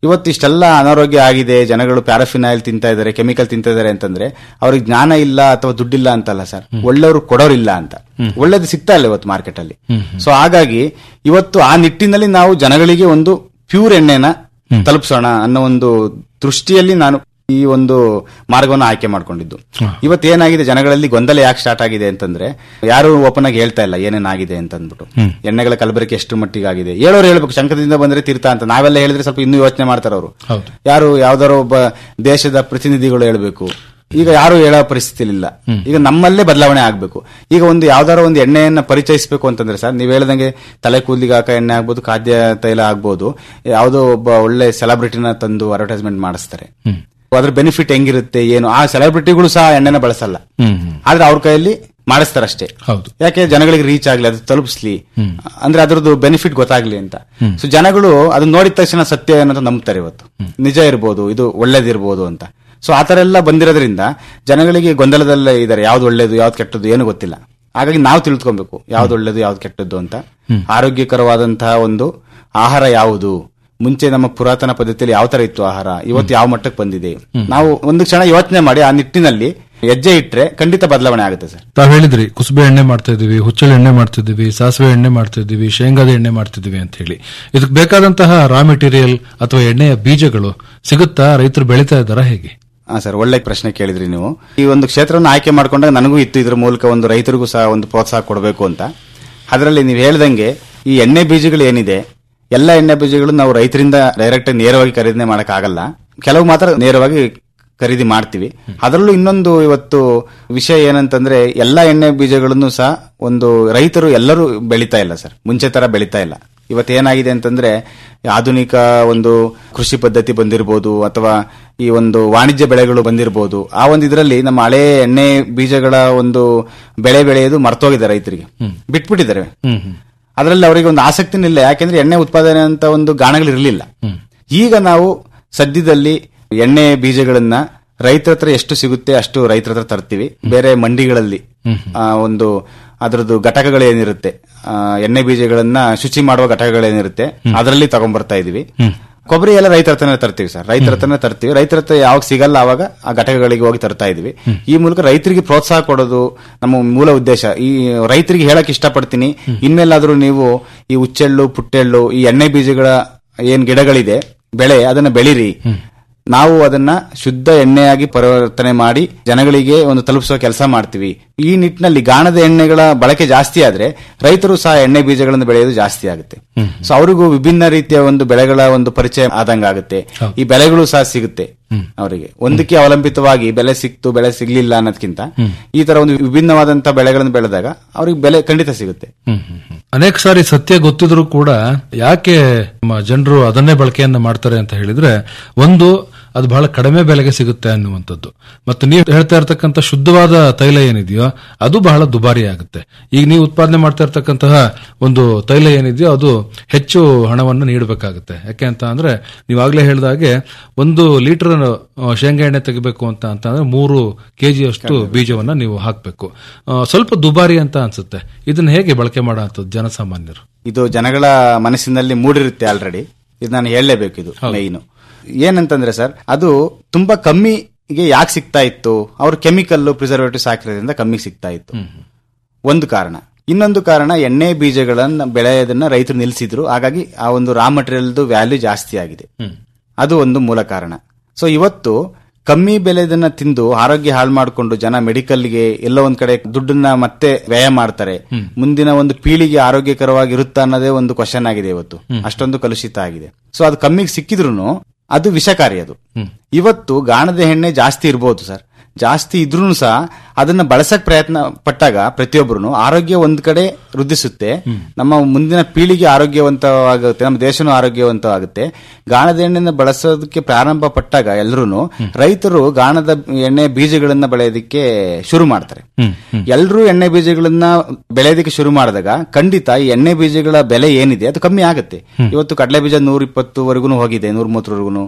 ಇವತ್ತು ಇಷ್ಟೆಲ್ಲ ಅನಾರೋಗ್ಯ ಆಗಿದೆ ಜನಗಳು ಪ್ಯಾರಾಫಿನಾಯಿಲ್ ತಿಂತಾ ಇದ್ದಾರೆ ಕೆಮಿಕಲ್ ತಿಂತಾ ಇದ್ದಾರೆ ಅಂತಂದ್ರೆ ಅವ್ರಿಗೆ ಜ್ಞಾನ ಇಲ್ಲ ಅಥವಾ ದುಡ್ಡಿಲ್ಲ ಅಂತಲ್ಲ ಸರ್ ಒಳ್ಳೆಯವರು ಕೊಡೋರಿಲ್ಲ ಅಂತ ಒಳ್ಳೇದು ಸಿಗ್ತಾ ಇಲ್ಲ ಇವತ್ತು ಮಾರ್ಕೆಟ್ ಅಲ್ಲಿ ಸೊ ಹಾಗಾಗಿ ಇವತ್ತು ಆ ನಿಟ್ಟಿನಲ್ಲಿ ನಾವು ಜನಗಳಿಗೆ ಒಂದು ಪ್ಯೂರ್ ಎಣ್ಣೆನ ತಲುಪಿಸೋಣ ಅನ್ನೋ ಒಂದು ದೃಷ್ಟಿಯಲ್ಲಿ ನಾನು ಈ ಒಂದು ಮಾರ್ಗವನ್ನು ಆಯ್ಕೆ ಮಾಡ್ಕೊಂಡಿದ್ದು ಇವತ್ತು ಏನಾಗಿದೆ ಜನಗಳಲ್ಲಿ ಗೊಂದಲ ಯಾಕೆ ಸ್ಟಾರ್ಟ್ ಆಗಿದೆ ಅಂತಂದ್ರೆ ಯಾರು ಓಪನ್ ಆಗಿ ಹೇಳ್ತಾ ಇಲ್ಲ ಏನೇನಾಗಿದೆ ಅಂತ ಅಂದ್ಬಿಟ್ಟು ಎಣ್ಣೆಗಳ ಕಲಬೆರಕೆ ಎಷ್ಟು ಮಟ್ಟಿಗೆ ಆಗಿದೆ ಹೇಳೋರು ಹೇಳ್ಬೇಕು ಶಂಕದಿಂದ ಬಂದ್ರೆ ತೀರ್ಥ ಅಂತ ನಾವೆಲ್ಲ ಹೇಳಿದ್ರೆ ಸ್ವಲ್ಪ ಇನ್ನೂ ಯೋಚನೆ ಮಾಡ್ತಾರೆ ಅವರು ಹೌದು. ಯಾರು ಯಾವ್ದಾರೋ ಒಬ್ಬ ದೇಶದ ಪ್ರತಿನಿಧಿಗಳು ಹೇಳ್ಬೇಕು ಈಗ ಯಾರು ಹೇಳೋ ಪರಿಸ್ಥಿತಿ ಇಲ್ಲ ಈಗ ನಮ್ಮಲ್ಲೇ ಬದಲಾವಣೆ ಆಗ್ಬೇಕು ಈಗ ಒಂದು ಯಾವ್ದಾರೋ ಒಂದು ಎಣ್ಣೆಯನ್ನ ಪರಿಚಯಿಸಬೇಕು ಅಂತಂದ್ರೆ ಸರ್ ನೀವು ಹೇಳ್ದಂಗೆ ತಲೆ ಕೂದಲಿಗೆ ಹಾಕ ಎಣ್ಣೆ ಆಗ್ಬೋದು ಖಾದ್ಯ ತೈಲ ಆಗ್ಬೋದು ಯಾವುದೋ ಒಬ್ಬ ಒಳ್ಳೆ ಸೆಲೆಬ್ರಿಟಿನ ತಂದು ಅಡ್ವರ್ಟೈಸ್ಮೆಂಟ್ ಮಾಡಿಸ್ತಾರೆ ಅದ್ರ ಬೆನಿಫಿಟ್ ಹೆಂಗಿರುತ್ತೆ ಏನು ಆ ಸೆಲೆಬ್ರಿಟಿಗಳು ಸಹ ಎಣ್ಣೆನ ಬಳಸಲ್ಲ ಹ್ಮ್ ಹ್ಮ್. ಆದ್ರೆ ಅವ್ರ ಕೈಯಲ್ಲಿ ಮಾಡಿಸ್ತಾರಷ್ಟೇ ಹೌದು ಯಾಕೆ ಜನಗಳಿಗೆ ರೀಚ್ ಆಗ್ಲಿ ಅದು ತಲುಪಿಸ್ಲಿ ಅಂದ್ರೆ ಅದರದ್ದು ಬೆನಿಫಿಟ್ ಗೊತ್ತಾಗ್ಲಿ ಅಂತ ಸೊ ಜನಗಳು ಅದನ್ನ ನೋಡಿದ ತಕ್ಷಣ ಸತ್ಯ ಏನಂತ ನಂಬ್ತಾರೆ ಇವತ್ತು ನಿಜ ಇರ್ಬೋದು ಇದು ಒಳ್ಳೇದಿರ್ಬೋದು ಅಂತ ಸೊ ಆತರ ಎಲ್ಲ ಬಂದಿರೋದ್ರಿಂದ ಜನಗಳಿಗೆ ಗೊಂದಲದಲ್ಲೇ ಇದಾರೆ ಯಾವ್ದು ಒಳ್ಳೇದು ಯಾವ್ದು ಕೆಟ್ಟದ್ದು ಏನು ಗೊತ್ತಿಲ್ಲ ಹಾಗಾಗಿ ನಾವು ತಿಳ್ಕೊಬೇಕು ಯಾವ್ದು ಒಳ್ಳೇದು ಯಾವ್ದು ಕೆಟ್ಟದ್ದು ಅಂತ ಆರೋಗ್ಯಕರವಾದಂತಹ ಒಂದು ಆಹಾರ ಯಾವುದು ಮುಂಚೆ ನಮ್ಮ ಪುರಾತನ ಪದ್ಧತಿಯಲ್ಲಿ ಯಾವ ತರ ಇತ್ತು ಆಹಾರ ಇವತ್ತು ಯಾವ ಮಟ್ಟಕ್ಕೆ ಬಂದಿದೆ ನಾವು ಒಂದು ಕ್ಷಣ ಯೋಚನೆ ಮಾಡಿ ಆ ನಿಟ್ಟಿನಲ್ಲಿ ಹೆಜ್ಜೆ ಇಟ್ರೆ ಖಂಡಿತ ಬದಲಾವಣೆ ಆಗುತ್ತೆ ಸರ್ ತಾವ್ ಹೇಳಿದ್ರಿ ಕುಸುಬೆ ಎಣ್ಣೆ ಮಾಡ್ತಾ ಇದೀವಿ ಹುಚ್ಚಳ ಎಣ್ಣೆ ಮಾಡ್ತಿದ್ದೀವಿ ಸಾಸಿವೆ ಎಣ್ಣೆ ಮಾಡ್ತಾ ಇದೀವಿ ಶೇಂಗಾದ ಎಣ್ಣೆ ಮಾಡ್ತಿದ್ದೀವಿ ಅಂತ ಹೇಳಿ ಇದಕ್ಕೆ ಬೇಕಾದಂತಹ ರಾ ಮೆಟೀರಿಯಲ್ ಅಥವಾ ಎಣ್ಣೆಯ ಬೀಜಗಳು ಸಿಗುತ್ತಾ ರೈತರು ಬೆಳೀತಾ ಇದ್ದಾರಾ ಹೇಗೆ ಹಾ ಸರ್ ಒಳ್ಳೆ ಪ್ರಶ್ನೆ ಕೇಳಿದ್ರಿ ನೀವು ಈ ಒಂದು ಕ್ಷೇತ್ರವನ್ನು ಆಯ್ಕೆ ಮಾಡ್ಕೊಂಡಾಗ ನನಗೂ ಇತ್ತು ಇದ್ರ ಮೂಲಕ ಒಂದು ರೈತರಿಗೂ ಸಹ ಒಂದು ಪ್ರೋತ್ಸಾಹ ಕೊಡಬೇಕು ಅಂತ ಅದರಲ್ಲಿ ನೀವು ಹೇಳ್ದಂಗೆ ಈ ಎಣ್ಣೆ ಬೀಜಗಳು ಏನಿದೆ ಎಲ್ಲ ಎಣ್ಣೆ ಬೀಜಗಳು ನಾವು ರೈತರಿಂದ ಡೈರೆಕ್ಟ್ ನೇರವಾಗಿ ಖರೀದಿ ಆಗಲ್ಲ ಕೆಲವು ಮಾತ್ರ ನೇರವಾಗಿ ಖರೀದಿ ಮಾಡ್ತೀವಿ ಅದರಲ್ಲೂ ಇನ್ನೊಂದು ಇವತ್ತು ವಿಷಯ ಏನಂತಂದ್ರೆ ಎಲ್ಲ ಎಣ್ಣೆ ಬೀಜಗಳನ್ನು ಸಹ ಒಂದು ರೈತರು ಎಲ್ಲರೂ ಬೆಳೀತಾ ಇಲ್ಲ ಸರ್ ಮುಂಚೆ ತರ ಬೆಳೀತಾ ಇಲ್ಲ ಇವತ್ತು ಏನಾಗಿದೆ ಅಂತಂದ್ರೆ ಆಧುನಿಕ ಒಂದು ಕೃಷಿ ಪದ್ಧತಿ ಬಂದಿರಬಹುದು ಅಥವಾ ಈ ಒಂದು ವಾಣಿಜ್ಯ ಬೆಳೆಗಳು ಬಂದಿರಬಹುದು ಆ ಒಂದು ಇದರಲ್ಲಿ ನಮ್ಮ ಹಳೆ ಎಣ್ಣೆ ಬೀಜಗಳ ಒಂದು ಬೆಳೆ ಬೆಳೆಯೋದು ಮರ್ತೋಗಿದೆ ರೈತರಿಗೆ ಬಿಟ್ಬಿಟ್ಟಿದ್ದಾರೆ ಅದರಲ್ಲಿ ಅವರಿಗೆ ಒಂದು ಆಸಕ್ತಿನೂ ಇಲ್ಲ ಯಾಕೆಂದ್ರೆ ಎಣ್ಣೆ ಉತ್ಪಾದನೆ ಅಂತ ಒಂದು ಗಾಣಗಳು ಇರಲಿಲ್ಲ ಈಗ ನಾವು ಸದ್ಯದಲ್ಲಿ ಎಣ್ಣೆ ಬೀಜಗಳನ್ನ ರೈತರ ಹತ್ರ ಎಷ್ಟು ಸಿಗುತ್ತೆ ಅಷ್ಟು ರೈತರ ಹತ್ರ ತರ್ತೀವಿ ಬೇರೆ ಮಂಡಿಗಳಲ್ಲಿ ಆ, ಒಂದು ಅದರದ್ದು ಘಟಕಗಳೇನಿರುತ್ತೆ ಆ, ಎಣ್ಣೆ ಬೀಜಗಳನ್ನ ಶುಚಿ ಮಾಡುವ ಘಟಕಗಳೇನಿರುತ್ತೆ ಅದರಲ್ಲಿ ತಗೊಂಡ್ಬರ್ತಾ ಇದೀವಿ ಕೊಬ್ಬರಿ ಎಲ್ಲ ರೈತರ ಹತ್ರನೇ ತರ್ತೀವಿ ಸರ್ ರೈತರ ಹತ್ರನೇ ತರ್ತೀವಿ ರೈತರ ಹತ್ರ ಯಾವಾಗ ಸಿಗಲ್ಲ ಅವಾಗ ಆ ಘಟಕಗಳಿಗೆ ಹೋಗಿ ತರ್ತಾ ಇದೀವಿ ಈ ಮೂಲಕ ರೈತರಿಗೆ ಪ್ರೋತ್ಸಾಹ ಕೊಡೋದು ನಮ್ಮ ಮೂಲ ಉದ್ದೇಶ ಈ ರೈತರಿಗೆ ಹೇಳಕ್ ಇಷ್ಟಪಡ್ತೀನಿ ಇನ್ಮೇಲಾದ್ರೂ ನೀವು ಈ ಹುಚ್ಚೆಳ್ಳು ಪುಟ್ಟೆಳ್ಳು ಈ ಎಣ್ಣೆ ಬೀಜಗಳ ಏನ್ ಗಿಡಗಳಿದೆ ಬೆಳೆ ಅದನ್ನ ಬೆಳಿರಿ ನಾವು ಅದನ್ನ ಶುದ್ಧ ಎಣ್ಣೆಯಾಗಿ ಪರಿವರ್ತನೆ ಮಾಡಿ ಜನಗಳಿಗೆ ಒಂದು ತಲುಪಿಸುವ ಕೆಲಸ ಮಾಡ್ತೀವಿ ಈ ನಿಟ್ಟಿನಲ್ಲಿ ಗಾಣದ ಎಣ್ಣೆಗಳ ಬಳಕೆ ಜಾಸ್ತಿ ಆದ್ರೆ ರೈತರು ಸಹ ಎಣ್ಣೆ ಬೀಜಗಳನ್ನು ಬೆಳೆಯೋದು ಜಾಸ್ತಿ ಆಗುತ್ತೆ ಸೊ ಅವರಿಗೂ ವಿಭಿನ್ನ ರೀತಿಯ ಒಂದು ಬೆಳೆಗಳ ಒಂದು ಪರಿಚಯ ಆದಂಗ ಆಗುತ್ತೆ ಈ ಬೆಲೆಗಳು ಸಹ ಸಿಗುತ್ತೆ ಅವರಿಗೆ ಒಂದಕ್ಕೆ ಅವಲಂಬಿತವಾಗಿ ಬೆಲೆ ಸಿಕ್ತು ಬೆಲೆ ಸಿಗ್ಲಿಲ್ಲ ಅನ್ನೋದಕ್ಕಿಂತ ಈ ತರ ಒಂದು ವಿಭಿನ್ನವಾದಂತಹ ಬೆಳೆಗಳನ್ನು ಬೆಳೆದಾಗ ಅವ್ರಿಗೆ ಬೆಲೆ ಖಂಡಿತ ಸಿಗುತ್ತೆ ಅನೇಕ ಸಾರಿ ಸತ್ಯ ಗೊತ್ತಿದ್ರು ಕೂಡ ಯಾಕೆ ನಮ್ಮ ಜನರು ಅದನ್ನೇ ಬಳಕೆಯನ್ನ ಮಾಡ್ತಾರೆ ಅಂತ ಹೇಳಿದ್ರೆ ಒಂದು ಅದು ಬಹಳ ಕಡಿಮೆ ಬೆಲೆಗೆ ಸಿಗುತ್ತೆ ಅನ್ನುವಂಥದ್ದು ಮತ್ತು ನೀವು ಹೇಳ್ತಾ ಇರತಕ್ಕಂಥ ಶುದ್ಧವಾದ ತೈಲ ಏನಿದೆಯೋ ಅದು ಬಹಳ ದುಬಾರಿ ಆಗುತ್ತೆ ಈಗ ನೀವು ಉತ್ಪಾದನೆ ಮಾಡ್ತಾ ಇರತಕ್ಕಂತಹ ಒಂದು ತೈಲ ಏನಿದೆಯೋ ಅದು ಹೆಚ್ಚು ಹಣವನ್ನು ನೀಡಬೇಕಾಗುತ್ತೆ ಯಾಕೆ ಅಂತ ಅಂದ್ರೆ ನೀವಾಗಲೇ ಹೇಳಿದ ಹಾಗೆ ಒಂದು ಲೀಟರ್ ಶೇಂಗಾ ಎಣ್ಣೆ ತೆಗಿಬೇಕು ಅಂತ ಅಂತಂದ್ರೆ ಮೂರು ಕೆಜಿಯಷ್ಟು ಬೀಜವನ್ನ ನೀವು ಹಾಕಬೇಕು ಸ್ವಲ್ಪ ದುಬಾರಿ ಅಂತ ಅನ್ಸುತ್ತೆ ಇದನ್ನ ಹೇಗೆ ಬಳಕೆ ಮಾಡೋ ಜನಸಾಮಾನ್ಯರು ಇದು ಜನಗಳ ಮನಸ್ಸಿನಲ್ಲಿ ಮೂಡಿರುತ್ತೆ ಆಲ್ರೆಡಿ ಇದು ನಾನು ಹೇಳಲೇಬೇಕು ಇದು ಮೈನು ಏನಂತಂದ್ರೆ ಸರ್ ಅದು ತುಂಬಾ ಕಮ್ಮಿಗೆ ಯಾಕೆ ಸಿಗ್ತಾ ಇತ್ತು ಅವ್ರು ಕೆಮಿಕಲ್ ಪ್ರಿಸರ್ವೇಟಿವ್ಸ್ ಹಾಕಿರೋದ್ರಿಂದ ಕಮ್ಮಿ ಸಿಗ್ತಾ ಇತ್ತು ಒಂದು ಕಾರಣ ಇನ್ನೊಂದು ಕಾರಣ ಎಣ್ಣೆ ಬೀಜಗಳನ್ನ ಬೆಳೆಯೋದನ್ನ ರೈತರು ನಿಲ್ಲಿಸಿದ್ರು ಹಾಗಾಗಿ ಆ ಒಂದು ರಾ ಮಟೀರಿಯಲ್ದು ವ್ಯಾಲ್ಯೂ ಜಾಸ್ತಿ ಆಗಿದೆ ಅದು ಒಂದು ಮೂಲ ಕಾರಣ ಸೊ ಇವತ್ತು ಕಮ್ಮಿ ಬೆಲೆದನ್ನ ತಿಂದು ಆರೋಗ್ಯ ಹಾಳು ಮಾಡಿಕೊಂಡು ಜನ ಮೆಡಿಕಲ್ಗೆ ಎಲ್ಲೋ ಒಂದ್ ಕಡೆ ದುಡ್ಡನ್ನ ಮತ್ತೆ ವ್ಯಯ ಮಾಡ್ತಾರೆ ಮುಂದಿನ ಒಂದು ಪೀಳಿಗೆ ಆರೋಗ್ಯಕರವಾಗಿ ಇರುತ್ತಾ ಅನ್ನೋದೇ ಒಂದು ಕ್ವಶನ್ ಆಗಿದೆ ಇವತ್ತು ಅಷ್ಟೊಂದು ಕಲುಷಿತ ಆಗಿದೆ ಸೊ ಅದು ಕಮ್ಮಿಗೆ ಸಿಕ್ಕಿದ್ರು ಅದು ವಿಷಕಾರಿ ಅದು ಇವತ್ತು ಗಾಣದ ಎಣ್ಣೆ ಜಾಸ್ತಿ ಇರ್ಬೋದು ಸರ್ ಜಾಸ್ತಿ ಇದ್ರೂ ಸಹ ಅದನ್ನ ಬಳಸಕ್ ಪ್ರಯತ್ನ ಪಟ್ಟಾಗ ಪ್ರತಿಯೊಬ್ಬರು ಆರೋಗ್ಯ ಒಂದ್ ಕಡೆ ವೃದ್ಧಿಸುತ್ತೆ ನಮ್ಮ ಮುಂದಿನ ಪೀಳಿಗೆ ಆರೋಗ್ಯವಂತವಾಗುತ್ತೆ ನಮ್ಮ ದೇಶನೂ ಆರೋಗ್ಯವಂತವಾಗುತ್ತೆ ಗಾಣದ ಎಣ್ಣೆನ ಬಳಸೋದಕ್ಕೆ ಪ್ರಾರಂಭ ಪಟ್ಟಾಗ ಎಲ್ಲರೂ ರೈತರು ಗಾಣದ ಎಣ್ಣೆ ಬೀಜಗಳನ್ನ ಬೆಳೆಯೋದಕ್ಕೆ ಶುರು ಮಾಡ್ತಾರೆ ಎಲ್ಲರೂ ಎಣ್ಣೆ ಬೀಜಗಳನ್ನ ಬೆಳೆಯೋದಕ್ಕೆ ಶುರು ಮಾಡಿದಾಗ ಖಂಡಿತ ಈ ಎಣ್ಣೆ ಬೀಜಗಳ ಬೆಲೆ ಏನಿದೆ ಅದು ಕಮ್ಮಿ ಆಗುತ್ತೆ ಇವತ್ತು ಕಡಲೆ ಬೀಜ ನೂರ ಇಪ್ಪತ್ತುವರೆಗೂ ಹೋಗಿದೆ ನೂರ ಮೂವತ್ತರವರೆಗೂ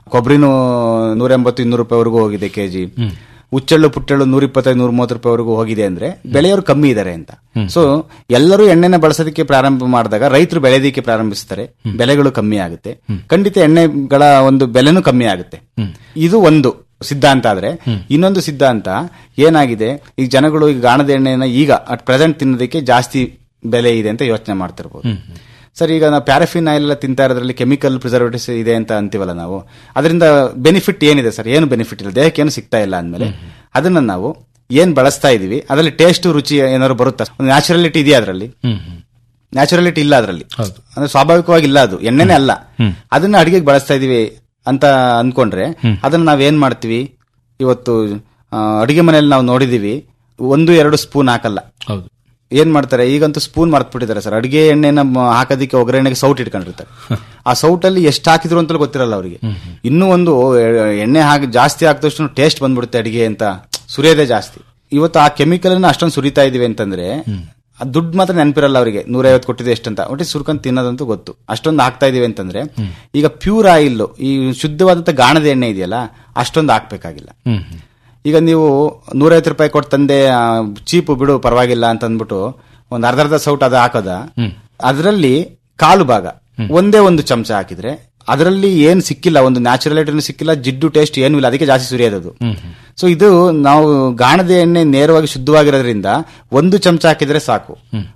ಕೊಬ್ಬರಿನೂ ನೂರ ಎಂಬತ್ತು ಇನ್ನೂರು ರೂಪಾಯಿವರೆಗೂ ಹೋಗಿದೆ ಕೆಜಿ ಹುಚ್ಚೆಳ್ಳು ಪುಟ್ಟೆಳ್ಳು ನೂರ ಇಪ್ಪತ್ತೈದು ನೂರ ಮೂವತ್ತು ರೂಪಾಯಿವರೆಗೂ ಹೋಗಿದೆ ಅಂದ್ರೆ ಬೆಳೆಯೋರು ಕಮ್ಮಿ ಇದ್ದಾರೆ ಅಂತ ಸೊ ಎಲ್ಲರೂ ಎಣ್ಣೆನ ಬಳಸೋದಕ್ಕೆ ಪ್ರಾರಂಭ ಮಾಡಿದಾಗ ರೈತರು ಬೆಳೆಯೋದಕ್ಕೆ ಪ್ರಾರಂಭಿಸ್ತಾರೆ ಬೆಲೆಗಳು ಕಮ್ಮಿ ಆಗುತ್ತೆ ಖಂಡಿತ ಎಣ್ಣೆಗಳ ಒಂದು ಬೆಲೆನೂ ಕಮ್ಮಿ ಆಗುತ್ತೆ ಇದು ಒಂದು ಸಿದ್ಧಾಂತ ಆದ್ರೆ ಇನ್ನೊಂದು ಸಿದ್ಧಾಂತ ಏನಾಗಿದೆ ಈಗ ಜನಗಳು ಈಗ ಗಾಣದ ಎಣ್ಣೆನ ಈಗ ಅಟ್ ಪ್ರೆಸೆಂಟ್ ತಿನ್ನೋದಕ್ಕೆ ಜಾಸ್ತಿ ಬೆಲೆ ಇದೆ ಅಂತ ಯೋಚನೆ ಮಾಡ್ತಿರ್ಬೋದು ಸರ್ ಈಗ ನಾವು ಪ್ಯಾರಫಿನ್ ಆಯಿಲ್ ಎಲ್ಲ ತಿಂತಾ ಇರೋದ್ರಲ್ಲಿ ಕೆಮಿಕಲ್ ಪ್ರಿಸರ್ವೇಟಿವ್ಸ್ ಇದೆ ಅಂತ ಅಂತೀವಲ್ಲ ನಾವು ಅದರಿಂದ ಬೆನಿಫಿಟ್ ಏನಿದೆ ಸರ್ ಏನು ಬೆನಿಫಿಟ್ ಇಲ್ಲ ದೇಹಕ್ಕೆ ಏನು ಸಿಗ್ತಾ ಇಲ್ಲ ಅಂದ್ಮೇಲೆ ಅದನ್ನ ನಾವು ಏನ್ ಬಳಸ್ತಾ ಇದೀವಿ ಅದರಲ್ಲಿ ಟೇಸ್ಟ್ ರುಚಿ ಏನಾದ್ರು ಬರುತ್ತಾ ಒಂದು ನ್ಯಾಚುರಲಿಟಿ ಇದೆಯಾ ಅದರಲ್ಲಿ ನ್ಯಾಚುರಲಿಟಿ ಇಲ್ಲ ಅದರಲ್ಲಿ ಅಂದ್ರೆ ಸ್ವಾಭಾವಿಕವಾಗಿ ಇಲ್ಲ ಅದು ಎಣ್ಣೆನೇ ಅಲ್ಲ ಅದನ್ನ ಅಡಿಗೆಗೆ ಬಳಸ್ತಾ ಇದೀವಿ ಅಂತ ಅನ್ಕೊಂಡ್ರೆ ಅದನ್ನ ನಾವ್ ಏನ್ ಮಾಡ್ತೀವಿ ಇವತ್ತು ಆ, ಅಡಿಗೆ ಮನೆಯಲ್ಲಿ ನಾವು ನೋಡಿದೀವಿ ಒಂದು ಎರಡು ಸ್ಪೂನ್ ಹಾಕಲ್ಲ ಹೌದು ಏನ್ ಮಾಡ್ತಾರೆ ಈಗಂತೂ ಸ್ಪೂನ್ ಮರ್ತ್ಬಿಟ್ಟಿದ್ದಾರೆ ಸರ್ ಅಡಿಗೆ ಎಣ್ಣೆನ ಮ- ಹಾಕೋದಕ್ಕೆ ಒಗ್ಗರಣೆಗೆ ಸೌಟ್ ಇಟ್ಕೊಂಡಿರ್ತಾರೆ ಆ ಸೌಟಲ್ಲಿ ಎಷ್ಟು ಹಾಕಿದ್ರು ಅಂತಲೂ ಗೊತ್ತಿರಲ್ಲ ಅವರಿಗೆ ಇನ್ನೂ ಒಂದು ಎ- ಎಣ್ಣೆ ಹಾಕಿ ಜಾಸ್ತಿ ಹಾಕಿದಷ್ಟು ಟೇಸ್ಟ್ ಬಂದ್ಬಿಡುತ್ತೆ ಅಡಿಗೆ ಅಂತ ಸುರಿಯೋದೇ ಜಾಸ್ತಿ ಇವತ್ತು ಆ ಕೆಮಿಕಲ್ ಅನ್ನ ಅಷ್ಟೊಂದು ಸುರಿತಾ ಇದೀವಿ ಅಂತಂದ್ರೆ ಆ ದುಡ್ಡು ಮಾತ್ರ ನೆನಪಿರಲ್ಲ ಅವರಿಗೆ ನೂರೈವತ್ತು ಕೊಟ್ಟಿದೆ ಎಷ್ಟಂತ ಒಟ್ಟಿಗೆ ಸುರ್ಕೊಂಡ್ ತಿನ್ನೋದಂತೂ ಗೊತ್ತು ಅಷ್ಟೊಂದು ಹಾಕ್ತಾ ಇದೀವಿ ಅಂತಂದ್ರೆ ಈಗ ಪ್ಯೂರ್ ಆಯಿಲ್ ಈ ಶುದ್ಧವಾದಂತ ಗಾಣದ ಎಣ್ಣೆ ಇದೆಯಲ್ಲ ಅಷ್ಟೊಂದು ಹಾಕ್ಬೇಕಾಗಿಲ್ಲ ಹ್ಮ್ ಹ್ಮ್. ಈಗ ನೀವು ನೂರೈವತ್ತು ರೂಪಾಯಿ ಕೊಟ್ಟು ತಂದೆ ಚೀಪು ಬಿಡು ಪರವಾಗಿಲ್ಲ ಅಂತ ಅಂದ್ಬಿಟ್ಟು ಒಂದ್ ಅರ್ಧ ಅರ್ಧ ಸೌಟ್ ಅದು ಹಾಕೋದ ಅದರಲ್ಲಿ ಕಾಲು ಭಾಗ ಒಂದೇ ಒಂದು ಚಮಚ ಹಾಕಿದ್ರೆ ಅದರಲ್ಲಿ ಏನ್ ಸಿಕ್ಕಿಲ್ಲ ಒಂದು ನ್ಯಾಚುರಲಿಟಿನೂ ಸಿಕ್ಕಿಲ್ಲ ಜಿಡ್ಡು ಟೇಸ್ಟ್ ಏನೂ ಇಲ್ಲ ಅದಕ್ಕೆ ಜಾಸ್ತಿ ಸುರಿಯೋದು ಸೊ ಇದು ನಾವು ಗಾಣದ ಎಣ್ಣೆ ನೇರವಾಗಿ ಶುದ್ಧವಾಗಿರೋದ್ರಿಂದ ಒಂದು ಚಮಚ ಹಾಕಿದ್ರೆ ಸಾಕು